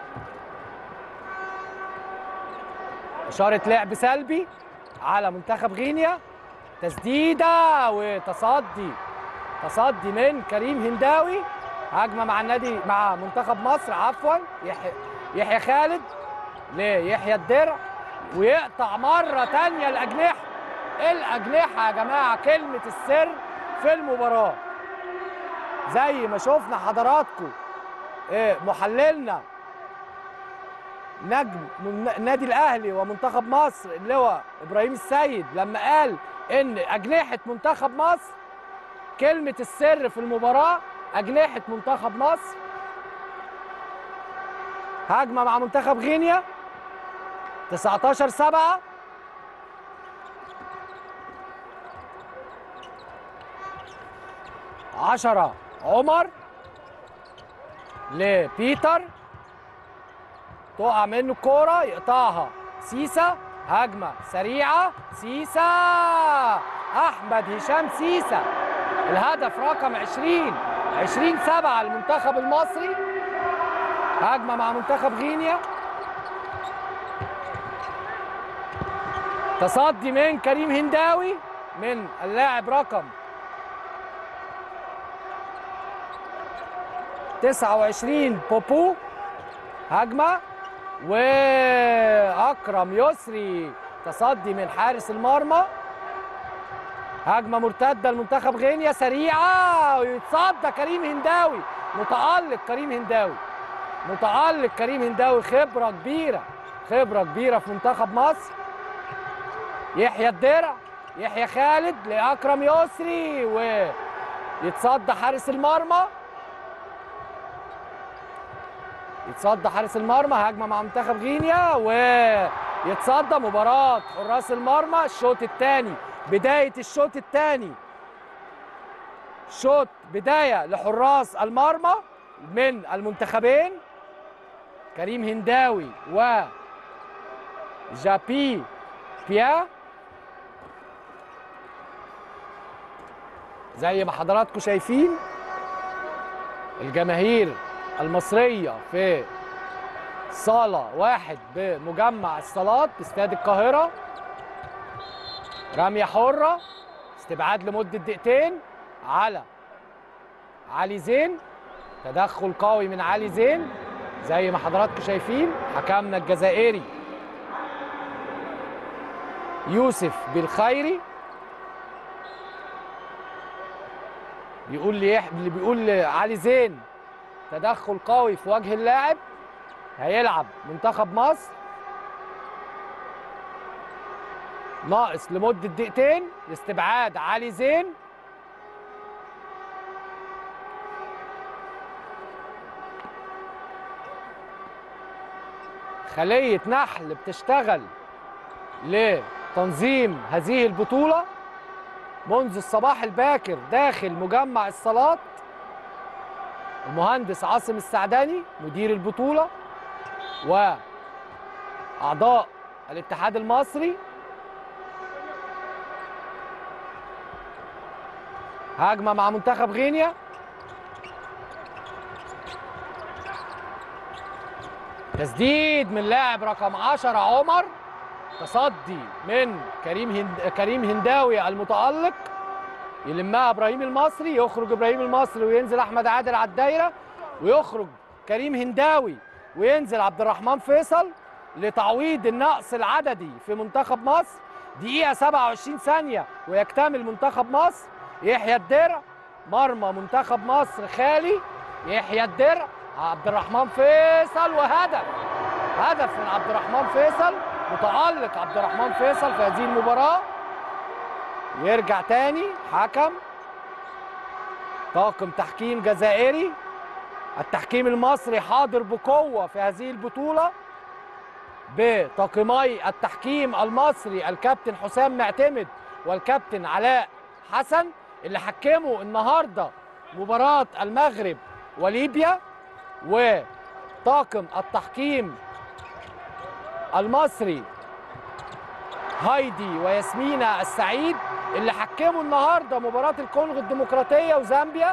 اشاره لعب سلبي على منتخب غينيا تسديده وتصدي تصدي من كريم هنداوي هجمه مع النادي مع منتخب مصر عفوا يحيى يحيى خالد ليحيى الدرع ويقطع مرة تانية الأجنحة الأجنحة يا جماعة كلمة السر في المباراة زي ما شفنا حضراتكم إيه، محللنا نجم من النادي الاهلي ومنتخب مصر اللي هو ابراهيم السيد لما قال ان اجنحه منتخب مصر كلمه السر في المباراه اجنحه منتخب مصر هجمه مع منتخب غينيا 19 7 10 عمر لبيتر تقع منه الكوره يقطعها سيسا هجمه سريعه سيسا احمد هشام سيسا الهدف رقم 20 20 7 المنتخب المصري هجمه مع منتخب غينيا تصدي من كريم هنداوي من اللاعب رقم 29 بوبو هجمه واكرم يسري تصدي من حارس المرمى هجمه مرتده لمنتخب غينيا سريعه ويتصدى كريم هنداوي متالق كريم هنداوي متالق كريم هنداوي خبره كبيره خبره كبيره في منتخب مصر يحيى الدرع يحيى خالد لاكرم يسري ويتصدى حارس المرمى يتصدى حارس المرمى هجمه مع منتخب غينيا ويتصدى مباراه حراس المرمى الشوط الثاني بدايه الشوط الثاني شوط بدايه لحراس المرمى من المنتخبين كريم هنداوي و جابي بيا زي ما حضراتكم شايفين الجماهير المصرية في صالة واحد بمجمع الصالات باستاد القاهرة رمية حرة استبعاد لمدة دقيقتين على علي زين تدخل قوي من علي زين زي ما حضراتكم شايفين حكمنا الجزائري يوسف بالخيري بيقول لي اللي بيقول لعلي زين تدخل قوي في وجه اللاعب هيلعب منتخب مصر ناقص لمدة دقيقتين لاستبعاد علي زين خلية نحل بتشتغل لتنظيم هذه البطولة منذ الصباح الباكر داخل مجمع الصالات المهندس عاصم السعداني مدير البطولة وأعضاء الاتحاد المصري هجمة مع منتخب غينيا تسديد من لاعب رقم 10 عمر تصدي من كريم هند... كريم هنداوي المتألق يلمها ابراهيم المصري يخرج ابراهيم المصري وينزل احمد عادل على الدايره ويخرج كريم هنداوي وينزل عبد الرحمن فيصل لتعويض النقص العددي في منتخب مصر دقيقه 27 ثانيه ويكتمل منتخب مصر يحيى الدرع مرمى منتخب مصر خالي يحيى الدرع عبد الرحمن فيصل وهدف هدف من عبد الرحمن فيصل متألق عبد الرحمن فيصل في هذه المباراه يرجع تاني حكم طاقم تحكيم جزائري التحكيم المصري حاضر بقوة في هذه البطولة بطاقمي التحكيم المصري الكابتن حسام معتمد والكابتن علاء حسن اللي حكموا النهارده مباراة المغرب وليبيا وطاقم التحكيم المصري هايدي وياسمينة السعيد اللي حكموا النهارده مباراه الكونغو الديمقراطيه وزامبيا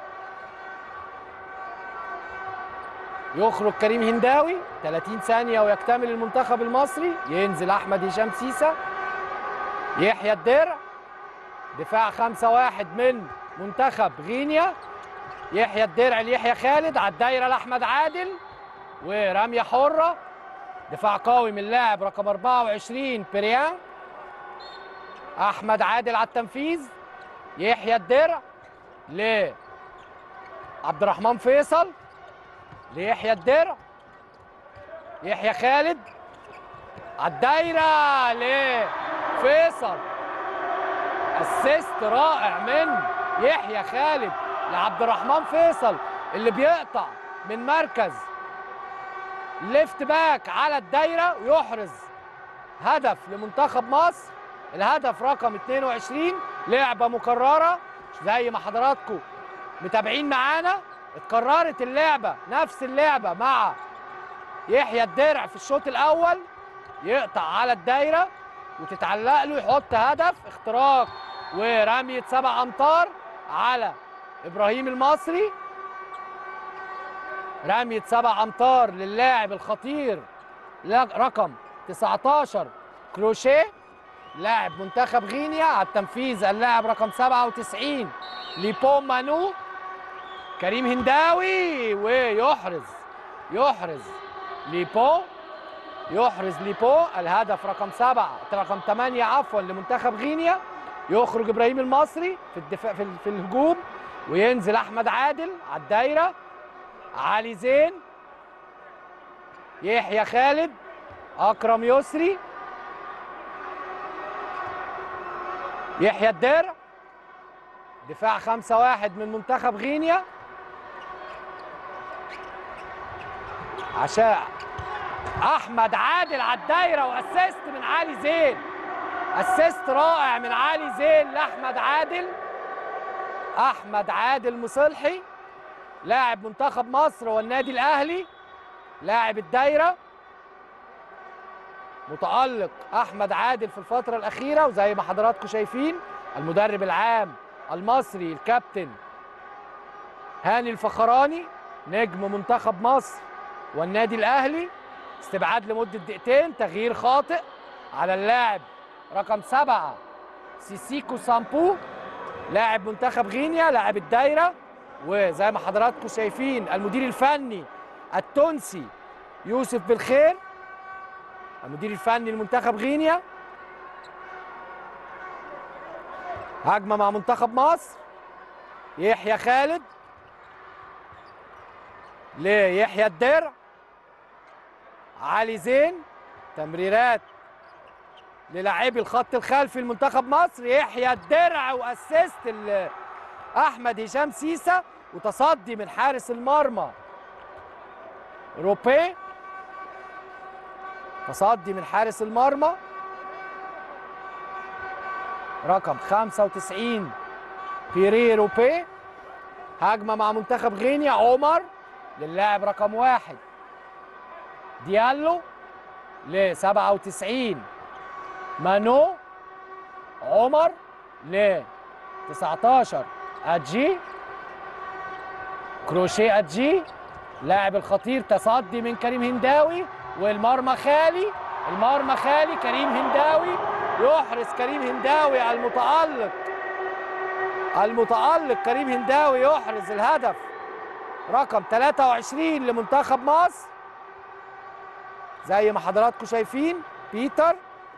يخرج كريم هنداوي 30 ثانيه ويكتمل المنتخب المصري ينزل احمد هشام سيسا يحيى الدرع دفاع 5 1 من منتخب غينيا يحيى الدرع ليحيى خالد على الدايره لاحمد عادل ورميه حره دفاع قوي من اللاعب رقم 24 بيريان احمد عادل على التنفيذ يحيى الدرع ل عبد الرحمن فيصل ليحيى الدرع يحيى خالد على الدايره لفيصل اسيست رائع من يحيى خالد لعبد الرحمن فيصل اللي بيقطع من مركز ليفت باك على الدايره ويحرز هدف لمنتخب مصر الهدف رقم 22 لعبه مكرره زي ما حضراتكم متابعين معانا اتكررت اللعبه نفس اللعبه مع يحيى الدرع في الشوط الاول يقطع على الدايره وتتعلق له يحط هدف اختراق ورميه سبع امتار على ابراهيم المصري رميه سبع امتار للاعب الخطير لا- رقم 19 كروشيه لاعب منتخب غينيا على التنفيذ اللاعب رقم 97 ليبو مانو كريم هنداوي ويحرز يحرز ليبو يحرز ليبو الهدف رقم سبعة رقم ثمانية عفوا لمنتخب غينيا يخرج ابراهيم المصري في الدفاع في, ال- في الهجوم وينزل احمد عادل على الدايره علي زين يحيى خالد اكرم يسري يحيى الدرع دفاع خمسة واحد من منتخب غينيا عشان احمد عادل على الدايره واسيست من علي زين اسيست رائع من علي زين لاحمد عادل احمد عادل مصلحي لاعب منتخب مصر والنادي الاهلي لاعب الدايره متالق احمد عادل في الفتره الاخيره وزي ما حضراتكم شايفين المدرب العام المصري الكابتن هاني الفخراني نجم منتخب مصر والنادي الاهلي استبعاد لمده دقيقتين تغيير خاطئ على اللاعب رقم سبعة سيسيكو سامبو لاعب منتخب غينيا لاعب الدايره وزي ما حضراتكم شايفين المدير الفني التونسي يوسف بالخير المدير الفني لمنتخب غينيا هجمه مع منتخب مصر يحيى خالد ليحيى الدرع علي زين تمريرات للاعبي الخط الخلفي لمنتخب مصر يحيى الدرع واسيست ال- احمد هشام سيسا وتصدي من حارس المرمى روبي تصدي من حارس المرمى رقم 95 بيري روبي هجمه مع منتخب غينيا عمر للاعب رقم واحد ديالو ل 97 مانو عمر ل 19 ادجي كروشيه ادجي لاعب الخطير تصدي من كريم هنداوي والمرمى خالي المرمى خالي كريم هنداوي يحرز كريم هنداوي المتألق المتألق كريم هنداوي يحرز الهدف رقم 23 لمنتخب مصر زي ما حضراتكم شايفين بيتر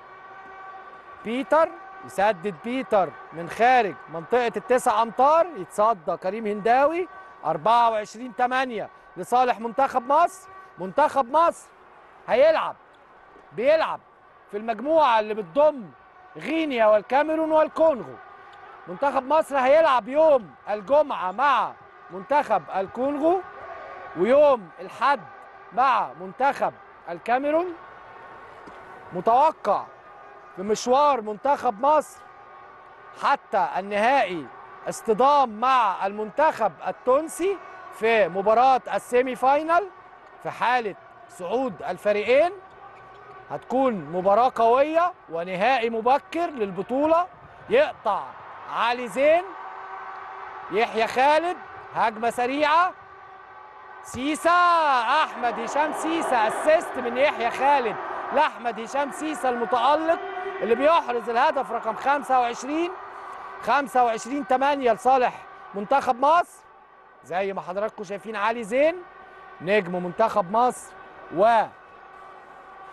بيتر يسدد بيتر من خارج منطقة التسع أمتار يتصدى كريم هنداوي 24 8 لصالح منتخب مصر منتخب مصر هيلعب بيلعب في المجموعة اللي بتضم غينيا والكاميرون والكونغو منتخب مصر هيلعب يوم الجمعة مع منتخب الكونغو ويوم الحد مع منتخب الكاميرون متوقع في مشوار منتخب مصر حتى النهائي اصطدام مع المنتخب التونسي في مباراة السيمي فاينال في حالة صعود الفريقين هتكون مباراة قوية ونهائي مبكر للبطولة يقطع علي زين يحيى خالد هجمة سريعة سيسا احمد هشام سيسا اسيست من يحيى خالد لاحمد هشام سيسا المتالق اللي بيحرز الهدف رقم 25 25 8 لصالح منتخب مصر زي ما حضراتكم شايفين علي زين نجم منتخب مصر و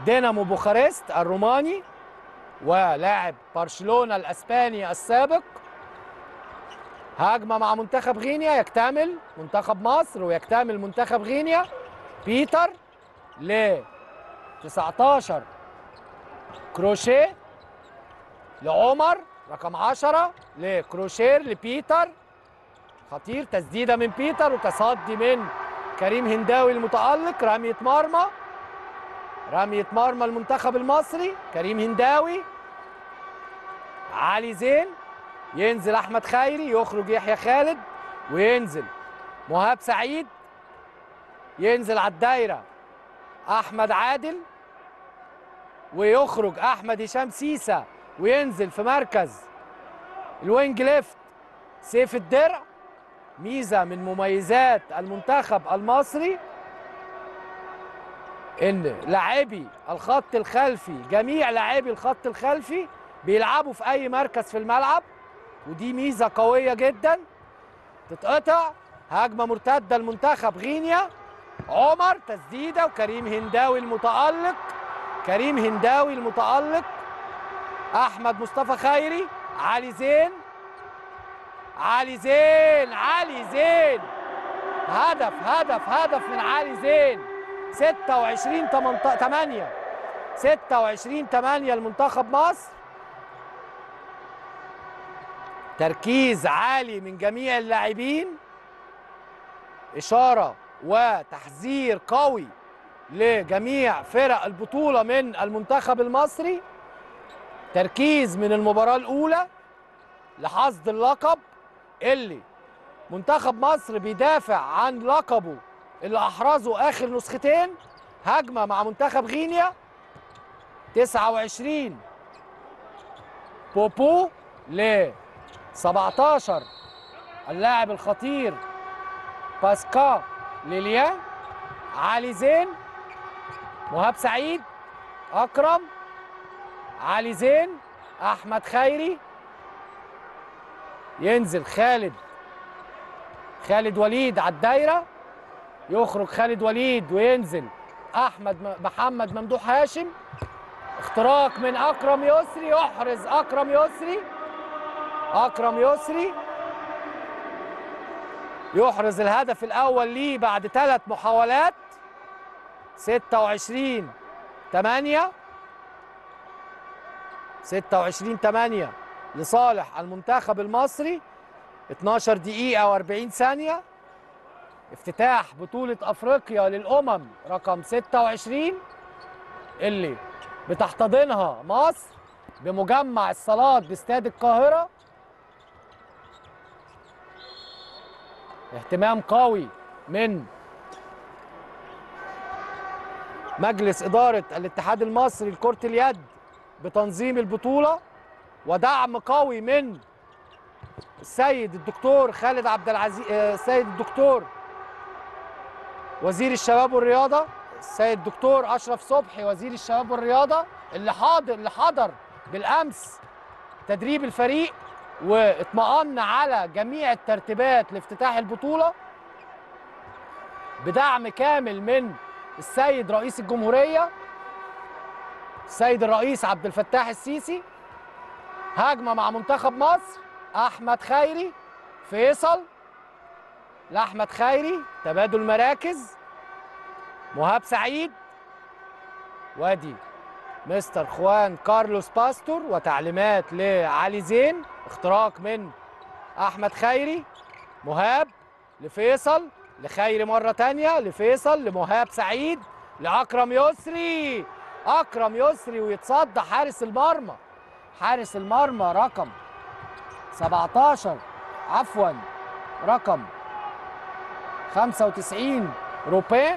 دينامو بوخارست الروماني ولاعب برشلونه الاسباني السابق هجمه مع منتخب غينيا يكتمل منتخب مصر ويكتمل منتخب غينيا بيتر ل 19 كروشيه لعمر رقم 10 لكروشير لبيتر خطير تسديده من بيتر وتصدي من كريم هنداوي المتالق رميه مرمى رميه مرمى المنتخب المصري كريم هنداوي علي زين ينزل احمد خيري يخرج يحيى خالد وينزل مهاب سعيد ينزل على الدايره احمد عادل ويخرج احمد هشام سيسا وينزل في مركز الوينج ليفت سيف الدرع ميزه من مميزات المنتخب المصري ان لاعبي الخط الخلفي جميع لاعبي الخط الخلفي بيلعبوا في اي مركز في الملعب ودي ميزه قويه جدا تتقطع هجمه مرتده المنتخب غينيا عمر تسديده وكريم هنداوي المتالق كريم هنداوي المتالق احمد مصطفى خيري علي زين علي زين علي زين هدف هدف هدف من علي زين 26 8 26 8 لمنتخب مصر تركيز عالي من جميع اللاعبين إشارة وتحذير قوي لجميع فرق البطولة من المنتخب المصري تركيز من المباراة الأولى لحصد اللقب اللي منتخب مصر بيدافع عن لقبه اللي أحرزه آخر نسختين هجمة مع منتخب غينيا 29 بوبو ل 17 اللاعب الخطير باسكا ليليان علي زين مهاب سعيد اكرم علي زين احمد خيري ينزل خالد خالد وليد على الدايره يخرج خالد وليد وينزل احمد م- محمد ممدوح هاشم اختراق من اكرم يسري يحرز اكرم يسري اكرم يسري يحرز الهدف الاول ليه بعد ثلاث محاولات 26 8 26 8 لصالح المنتخب المصري 12 دقيقة و40 ثانية افتتاح بطولة أفريقيا للأمم رقم 26 اللي بتحتضنها مصر بمجمع الصالات باستاد القاهرة اهتمام قوي من مجلس إدارة الاتحاد المصري لكرة اليد بتنظيم البطولة ودعم قوي من السيد الدكتور خالد عبد العزيز آه، السيد الدكتور وزير الشباب والرياضة السيد الدكتور أشرف صبحي وزير الشباب والرياضة اللي حاضر اللي حضر بالأمس تدريب الفريق واطمأن على جميع الترتيبات لافتتاح البطولة بدعم كامل من السيد رئيس الجمهورية السيد الرئيس عبد الفتاح السيسي هجمة مع منتخب مصر أحمد خيري فيصل لأحمد خيري تبادل مراكز مهاب سعيد وادي مستر خوان كارلوس باستور وتعليمات لعلي زين اختراق من احمد خيري مهاب لفيصل لخيري مره تانية لفيصل لمهاب سعيد لاكرم يسري اكرم يسري ويتصدى حارس المرمى حارس المرمى رقم 17 عفوا رقم 95 روبيه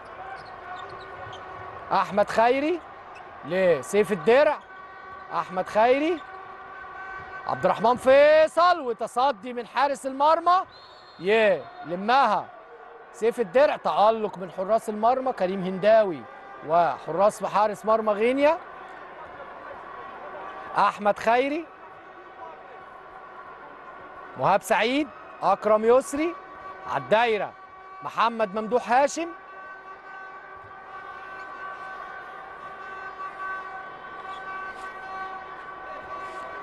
احمد خيري لسيف الدرع احمد خيري عبد الرحمن فيصل وتصدي من حارس المرمى يلمها سيف الدرع تألق من حراس المرمى كريم هنداوي وحراس حارس مرمى غينيا احمد خيري مهاب سعيد اكرم يسري على الدايره محمد ممدوح هاشم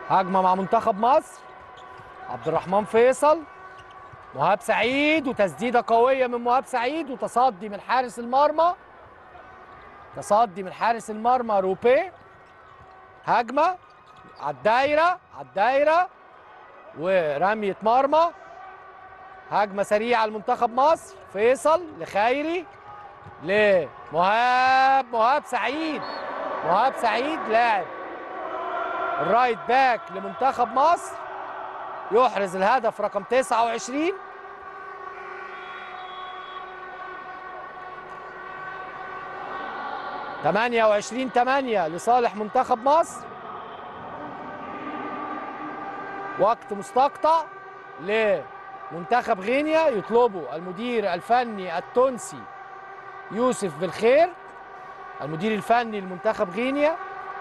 هجمه مع منتخب مصر عبد الرحمن فيصل مهاب سعيد وتسديده قويه من مهاب سعيد وتصدي من حارس المرمى تصدي من حارس المرمى روبي هجمه على الدايره على الدايره ورميه مرمى هجمه سريعه لمنتخب مصر فيصل لخيري لمهاب مهاب سعيد مهاب سعيد لاعب الرايت باك لمنتخب مصر يحرز الهدف رقم 29 28 8 لصالح منتخب مصر وقت مستقطع لمنتخب غينيا يطلبه المدير الفني التونسي يوسف بالخير المدير الفني لمنتخب غينيا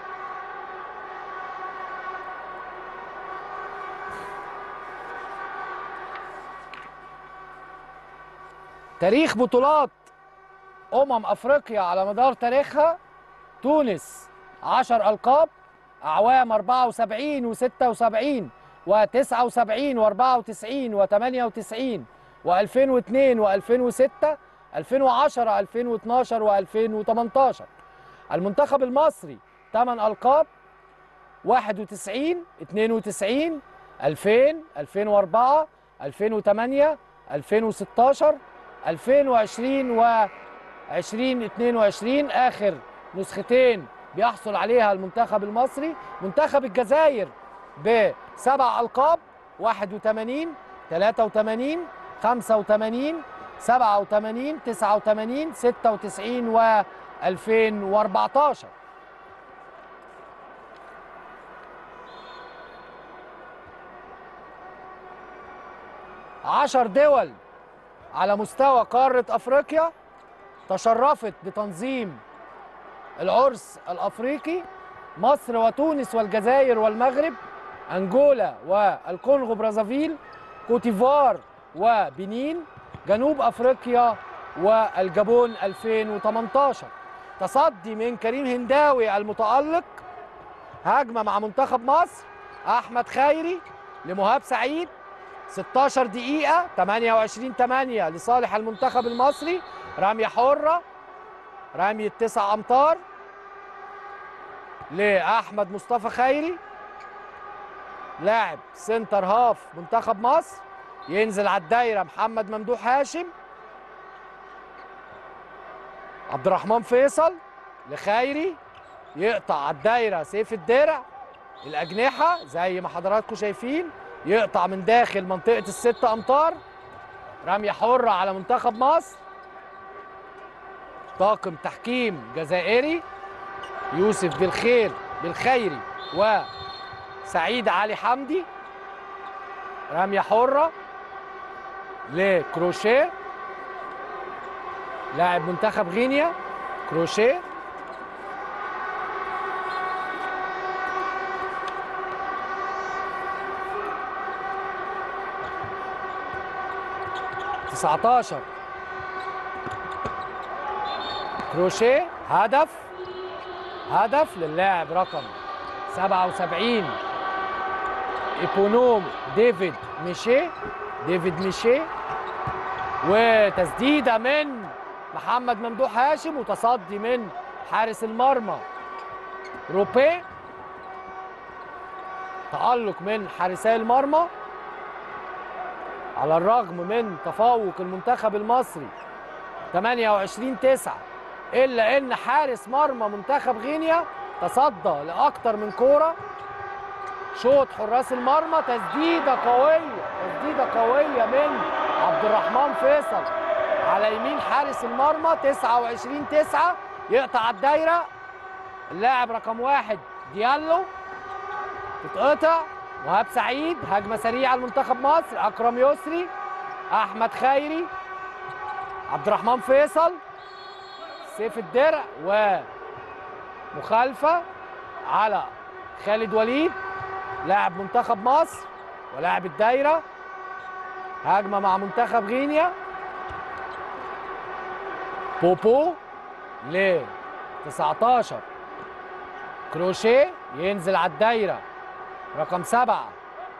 تاريخ بطولات أمم أفريقيا على مدار تاريخها تونس 10 ألقاب أعوام 74 و76 و79 و94 و98 و2002 و2006 2010 2012 و2018 المنتخب المصري 8 ألقاب 91 92 2000 2004 2008 2016 2020 و 2022 اخر نسختين بيحصل عليها المنتخب المصري منتخب الجزائر بسبع القاب 81 83 85 87 89 96 و 2014 عشر دول على مستوى قارة أفريقيا تشرفت بتنظيم العرس الأفريقي مصر وتونس والجزائر والمغرب أنجولا والكونغو برازافيل كوتيفوار وبنين جنوب أفريقيا والجابون 2018 تصدي من كريم هنداوي المتألق هجمة مع منتخب مصر أحمد خيري لمهاب سعيد 16 دقيقة 28 8 لصالح المنتخب المصري رمية حرة رمية تسع أمتار لأحمد مصطفى خيري لاعب سنتر هاف منتخب مصر ينزل على الدايرة محمد ممدوح هاشم عبد الرحمن فيصل لخيري يقطع على الدايرة سيف الدرع الأجنحة زي ما حضراتكم شايفين يقطع من داخل منطقة الست أمتار رمية حرة على منتخب مصر طاقم تحكيم جزائري يوسف بالخير بالخيري وسعيد علي حمدي رمية حرة لكروشيه لاعب منتخب غينيا كروشيه تسعتاشر كروشيه هدف هدف للاعب رقم 77 ايبونوم ديفيد ميشيه ديفيد ميشيه وتسديده من محمد ممدوح هاشم وتصدي من حارس المرمى روبي تألق من حارسي المرمى على الرغم من تفوق المنتخب المصري 28 9 الا ان حارس مرمى منتخب غينيا تصدى لاكتر من كوره شوط حراس المرمى تسديده قويه تسديده قويه من عبد الرحمن فيصل على يمين حارس المرمى 29 9 يقطع الدايره اللاعب رقم واحد ديالو تتقطع وهاب سعيد هجمه سريعه لمنتخب مصر اكرم يسري احمد خيري عبد الرحمن فيصل سيف الدرع ومخالفه على خالد وليد لاعب منتخب مصر ولاعب الدايره هجمه مع منتخب غينيا بوبو ل 19 كروشيه ينزل على الدايره رقم سبعة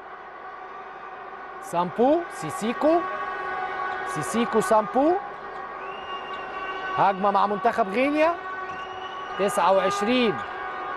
سامبو سيسيكو سيسيكو سامبو هجمة مع منتخب غينيا 29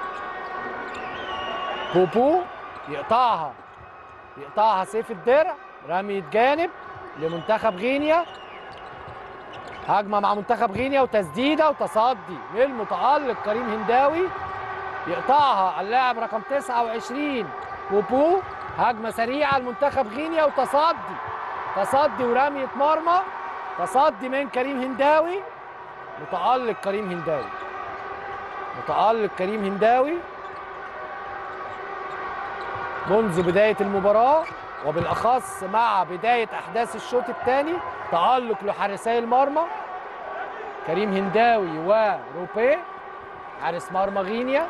بوبو يقطعها يقطعها سيف الدرع رمية جانب لمنتخب غينيا هجمة مع منتخب غينيا وتسديدة وتصدي للمتألق كريم هنداوي يقطعها اللاعب رقم 29 بوبو هجمة سريعة لمنتخب غينيا وتصدي تصدي ورمية مرمى تصدي من كريم هنداوي متألق كريم هنداوي متألق كريم هنداوي منذ بداية المباراة وبالأخص مع بداية أحداث الشوط الثاني تألق لحارسي المرمى كريم هنداوي وروبيه حارس مرمى غينيا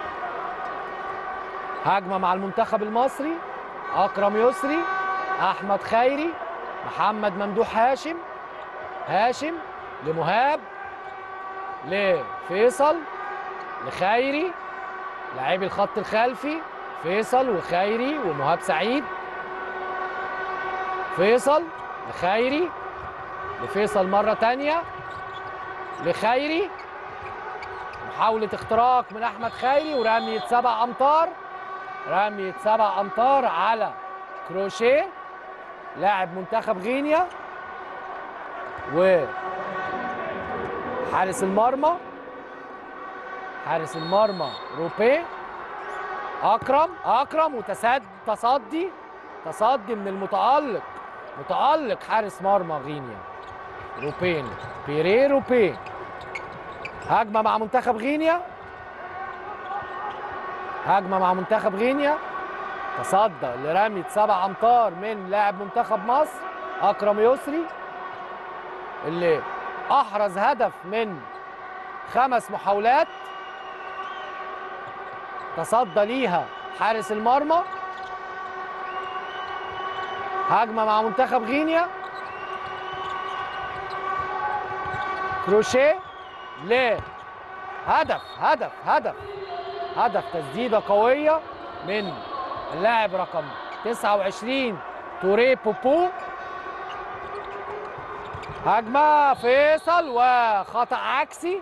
هجمة مع المنتخب المصري أكرم يسري أحمد خيري محمد ممدوح هاشم هاشم لمهاب لفيصل لخيري لاعبي الخط الخلفي فيصل وخيري ومهاب سعيد فيصل لخيري لفيصل مرة تانية لخيري محاولة اختراق من أحمد خيري ورمية سبع أمتار رمية سبع أمتار على كروشيه لاعب منتخب غينيا و حارس المرمى حارس المرمى روبيه اكرم اكرم وتسد تصدي تصدي من المتالق متالق حارس مرمى غينيا روبين بيري روبين هجمه مع منتخب غينيا هجمه مع منتخب غينيا تصدى لرمية سبع امتار من لاعب منتخب مصر اكرم يسري اللي احرز هدف من خمس محاولات تصدى ليها حارس المرمى هجمه مع منتخب غينيا كروشيه ل هدف هدف هدف هدف تسديده قويه من اللاعب رقم 29 توري بوبو هجمه فيصل وخطا عكسي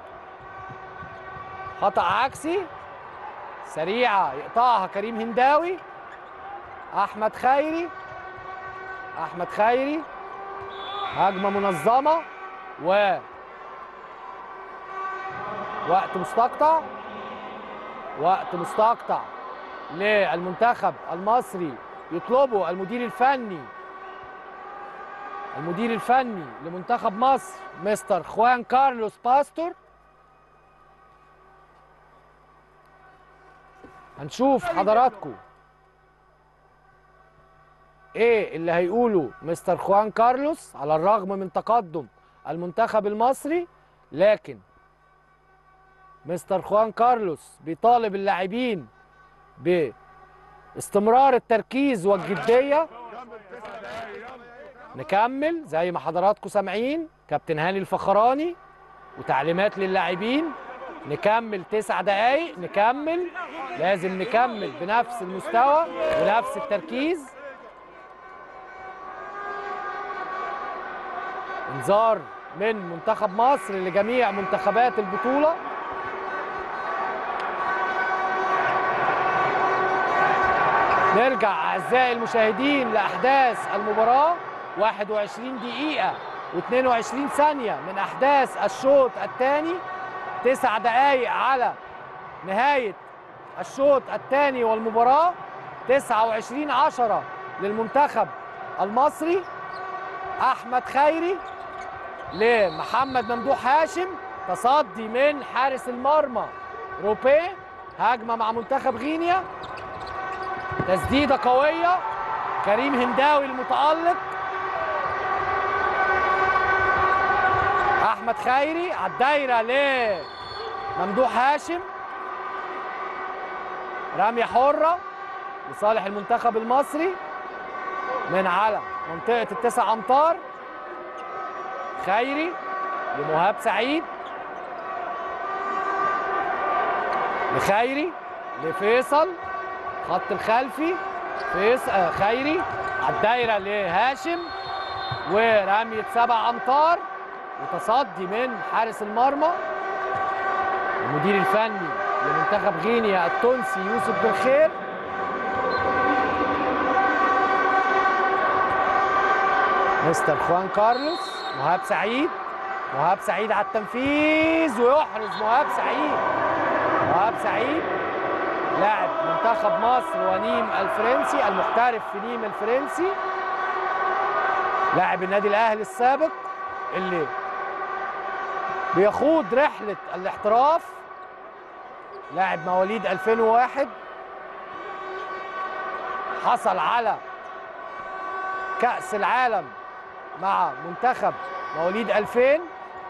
خطا عكسي سريعه يقطعها كريم هنداوي احمد خيري احمد خيري هجمه منظمه و وقت مستقطع وقت مستقطع للمنتخب المصري يطلبه المدير الفني المدير الفني لمنتخب مصر مستر خوان كارلوس باستور هنشوف حضراتكم ايه اللي هيقوله مستر خوان كارلوس على الرغم من تقدم المنتخب المصري لكن مستر خوان كارلوس بيطالب اللاعبين باستمرار التركيز والجديه نكمل زي ما حضراتكم سامعين كابتن هاني الفخراني وتعليمات للاعبين نكمل تسع دقايق نكمل لازم نكمل بنفس المستوى ونفس التركيز انذار من منتخب مصر لجميع منتخبات البطولة نرجع أعزائي المشاهدين لأحداث المباراة 21 دقيقة و22 ثانية من أحداث الشوط الثاني تسع دقايق على نهاية الشوط الثاني والمباراة 29 10 للمنتخب المصري أحمد خيري لمحمد ممدوح هاشم تصدي من حارس المرمى روبيه هجمة مع منتخب غينيا تسديدة قوية كريم هنداوي المتألق احمد خيري على الدايره لممدوح هاشم رميه حره لصالح المنتخب المصري من على منطقه التسع امتار خيري لمهاب سعيد لخيري لفيصل خط الخلفي فيص آه خيري على الدايره لهاشم ورميه سبع امتار وتصدي من حارس المرمى المدير الفني لمنتخب غينيا التونسي يوسف بن خير مستر خوان كارلوس مهاب سعيد مهاب سعيد على التنفيذ ويحرز مهاب سعيد مهاب سعيد لاعب منتخب مصر ونيم الفرنسي المحترف في نيم الفرنسي لاعب النادي الاهلي السابق اللي بيخوض رحله الاحتراف لاعب مواليد 2001 حصل على كأس العالم مع منتخب مواليد 2000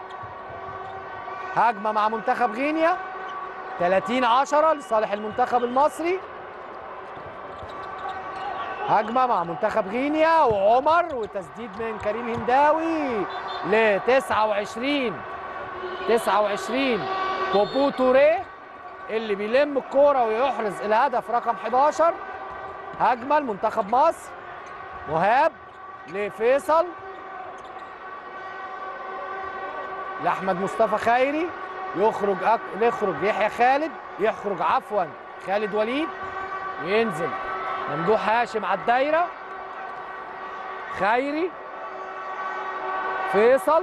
هجمة مع منتخب غينيا 30 10 لصالح المنتخب المصري هجمة مع منتخب غينيا وعمر وتسديد من كريم هنداوي ل 29 29 بوبو توريه اللي بيلم الكوره ويحرز الهدف رقم 11 هجمه لمنتخب مصر مهاب لفيصل لاحمد مصطفى خيري يخرج أك... يخرج يحيى خالد يخرج عفوا خالد وليد وينزل ممدوح هاشم على الدايره خيري فيصل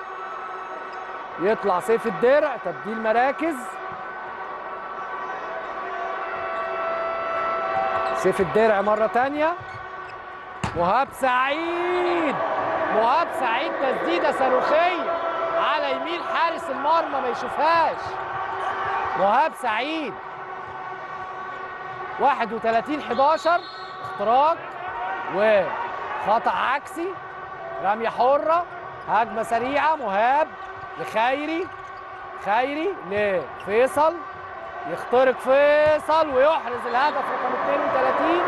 يطلع سيف الدرع تبديل مراكز سيف الدرع مرة تانية مهاب سعيد مهاب سعيد تسديدة صاروخية على يمين حارس المرمى ما يشوفهاش مهاب سعيد 31 11 اختراق وخطأ عكسي رمية حرة هجمة سريعة مهاب لخيري خيري لفيصل يخترق فيصل ويحرز الهدف رقم 32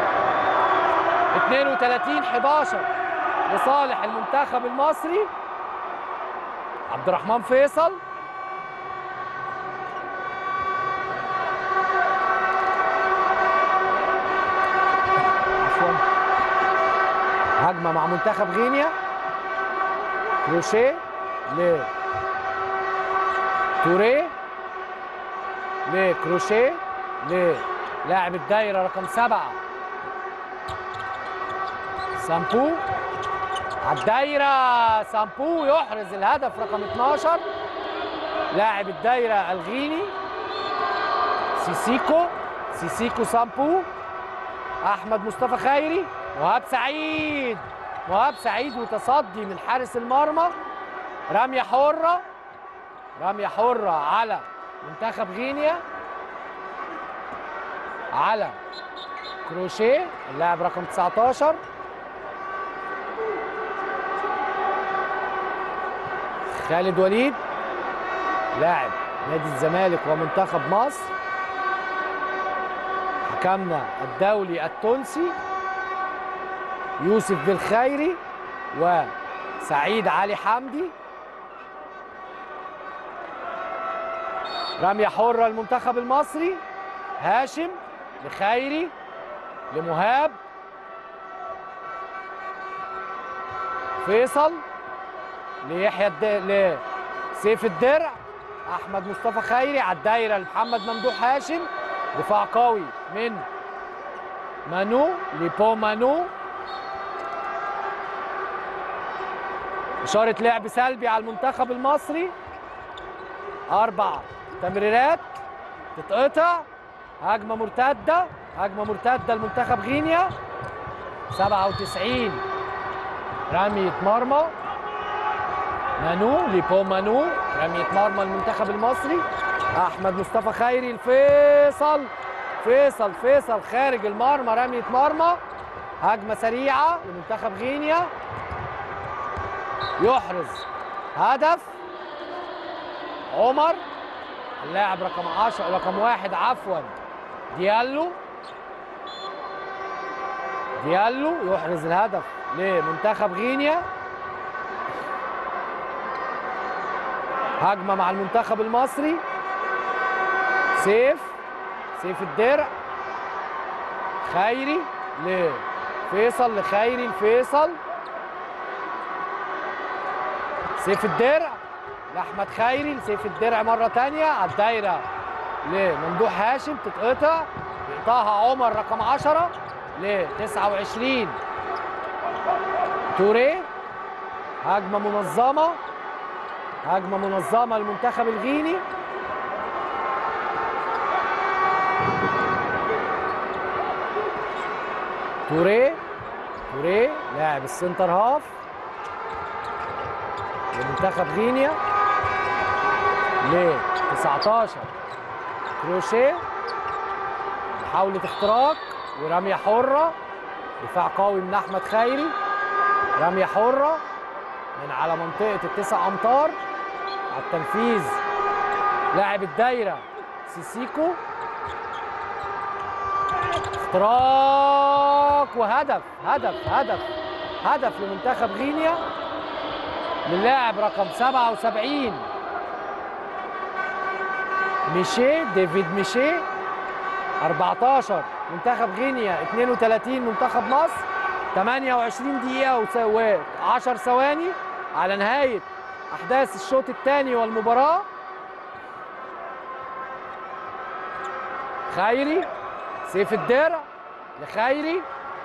32 11 لصالح المنتخب المصري عبد الرحمن فيصل عفوا هجمه مع منتخب غينيا كروشيه ل توريه لكروشيه للاعب الدايره رقم سبعه سامبو على الدايره سامبو يحرز الهدف رقم 12 لاعب الدايره الغيني سيسيكو سيسيكو سامبو احمد مصطفى خيري مهاب سعيد مهاب سعيد وتصدي من حارس المرمى رميه حره رميه حره على منتخب غينيا على كروشيه اللاعب رقم 19 خالد وليد لاعب نادي الزمالك ومنتخب مصر حكمنا الدولي التونسي يوسف بالخيري وسعيد علي حمدي رمية حرة المنتخب المصري هاشم لخيري لمهاب فيصل ليحيى الد... لسيف الدرع احمد مصطفى خيري على الدايره لمحمد ممدوح هاشم دفاع قوي من مانو لبو مانو اشاره لعب سلبي على المنتخب المصري اربع تمريرات تتقطع هجمه مرتده هجمه مرتده لمنتخب غينيا 97 رميه مرمى مانو ليبو مانو رمية مرمى المنتخب المصري احمد مصطفى خيري الفيصل فيصل فيصل خارج المرمى رمية مرمى هجمة سريعة لمنتخب غينيا يحرز هدف عمر اللاعب رقم 10 رقم واحد عفوا ديالو ديالو يحرز الهدف لمنتخب غينيا هجمة مع المنتخب المصري سيف سيف الدرع خيري لفيصل لخيري لفيصل سيف الدرع لاحمد خيري لسيف الدرع مره تانية على الدايره لممدوح هاشم تتقطع يقطعها عمر رقم 10 ل 29 توريه هجمه منظمه هجمه منظمه للمنتخب الغيني توريه توريه لاعب السنتر هاف لمنتخب غينيا ل 19 كروشيه محاولة اختراق ورمية حرة دفاع قوي من أحمد خيري رمية حرة من على منطقة التسع أمتار على التنفيذ لاعب الدايرة سيسيكو اختراق وهدف هدف هدف هدف لمنتخب غينيا للاعب رقم 77 ميشي ديفيد ميشي 14 منتخب غينيا 32 منتخب مصر 28 دقيقة و10 ثواني على نهاية أحداث الشوط الثاني والمباراة خيري سيف الدرع لخيري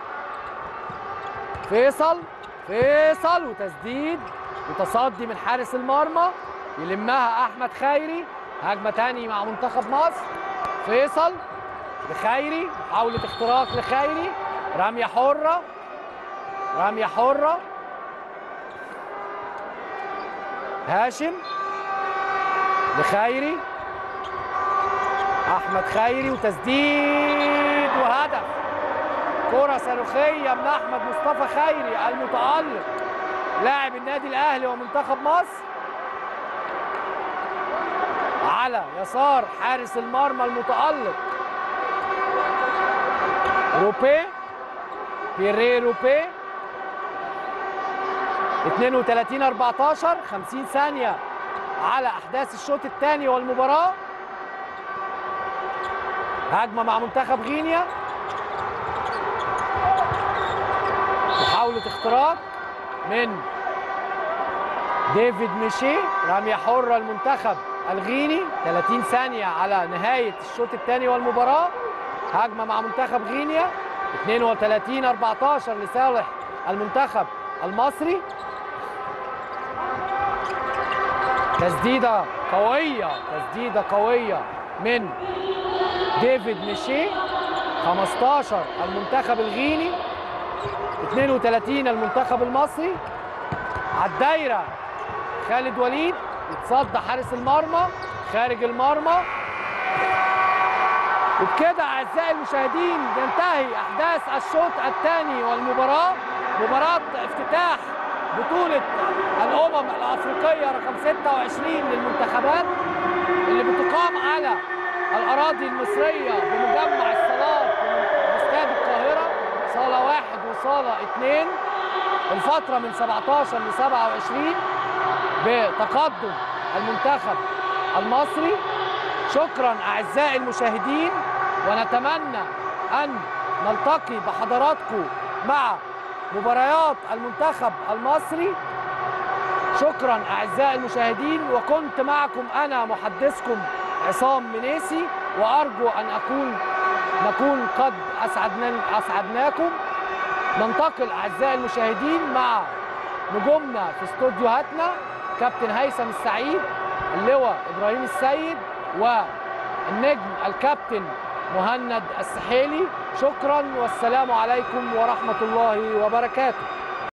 فيصل فيصل وتسديد وتصدي من حارس المرمى يلمها احمد خيري هجمه تاني مع منتخب مصر فيصل لخيري محاوله اختراق لخيري رميه حره رميه حره هاشم لخيري احمد خيري وتسديد وهدف كره صاروخيه من احمد مصطفى خيري المتالق لاعب النادي الاهلي ومنتخب مصر على يسار حارس المرمى المتالق روبي بيري روبي 32 14 50 ثانيه على احداث الشوط الثاني والمباراه هجمه مع منتخب غينيا محاوله اختراق من ديفيد ميشي رمية حرة المنتخب الغيني 30 ثانية على نهاية الشوط الثاني والمباراة هجمة مع منتخب غينيا 32 14 لصالح المنتخب المصري تسديدة قوية تسديدة قوية من ديفيد ميشي 15 المنتخب الغيني 32 المنتخب المصري على الدايره خالد وليد يتصدى حارس المرمى خارج المرمى وبكده اعزائي المشاهدين ينتهي احداث الشوط الثاني والمباراه مباراه افتتاح بطوله الامم الافريقيه رقم 26 للمنتخبات اللي بتقام على الاراضي المصريه بمجمع الصالات باستاد القاهره صاله واحد وصاله اثنين الفترة من 17 ل 27 بتقدم المنتخب المصري شكرا أعزائي المشاهدين ونتمنى أن نلتقي بحضراتكم مع مباريات المنتخب المصري شكرا أعزائي المشاهدين وكنت معكم أنا محدثكم عصام منيسي وأرجو أن أكون نكون قد أسعدنا أسعدناكم ننتقل اعزائي المشاهدين مع نجومنا في استوديوهاتنا كابتن هيثم السعيد اللواء ابراهيم السيد والنجم الكابتن مهند السحيلي شكرا والسلام عليكم ورحمه الله وبركاته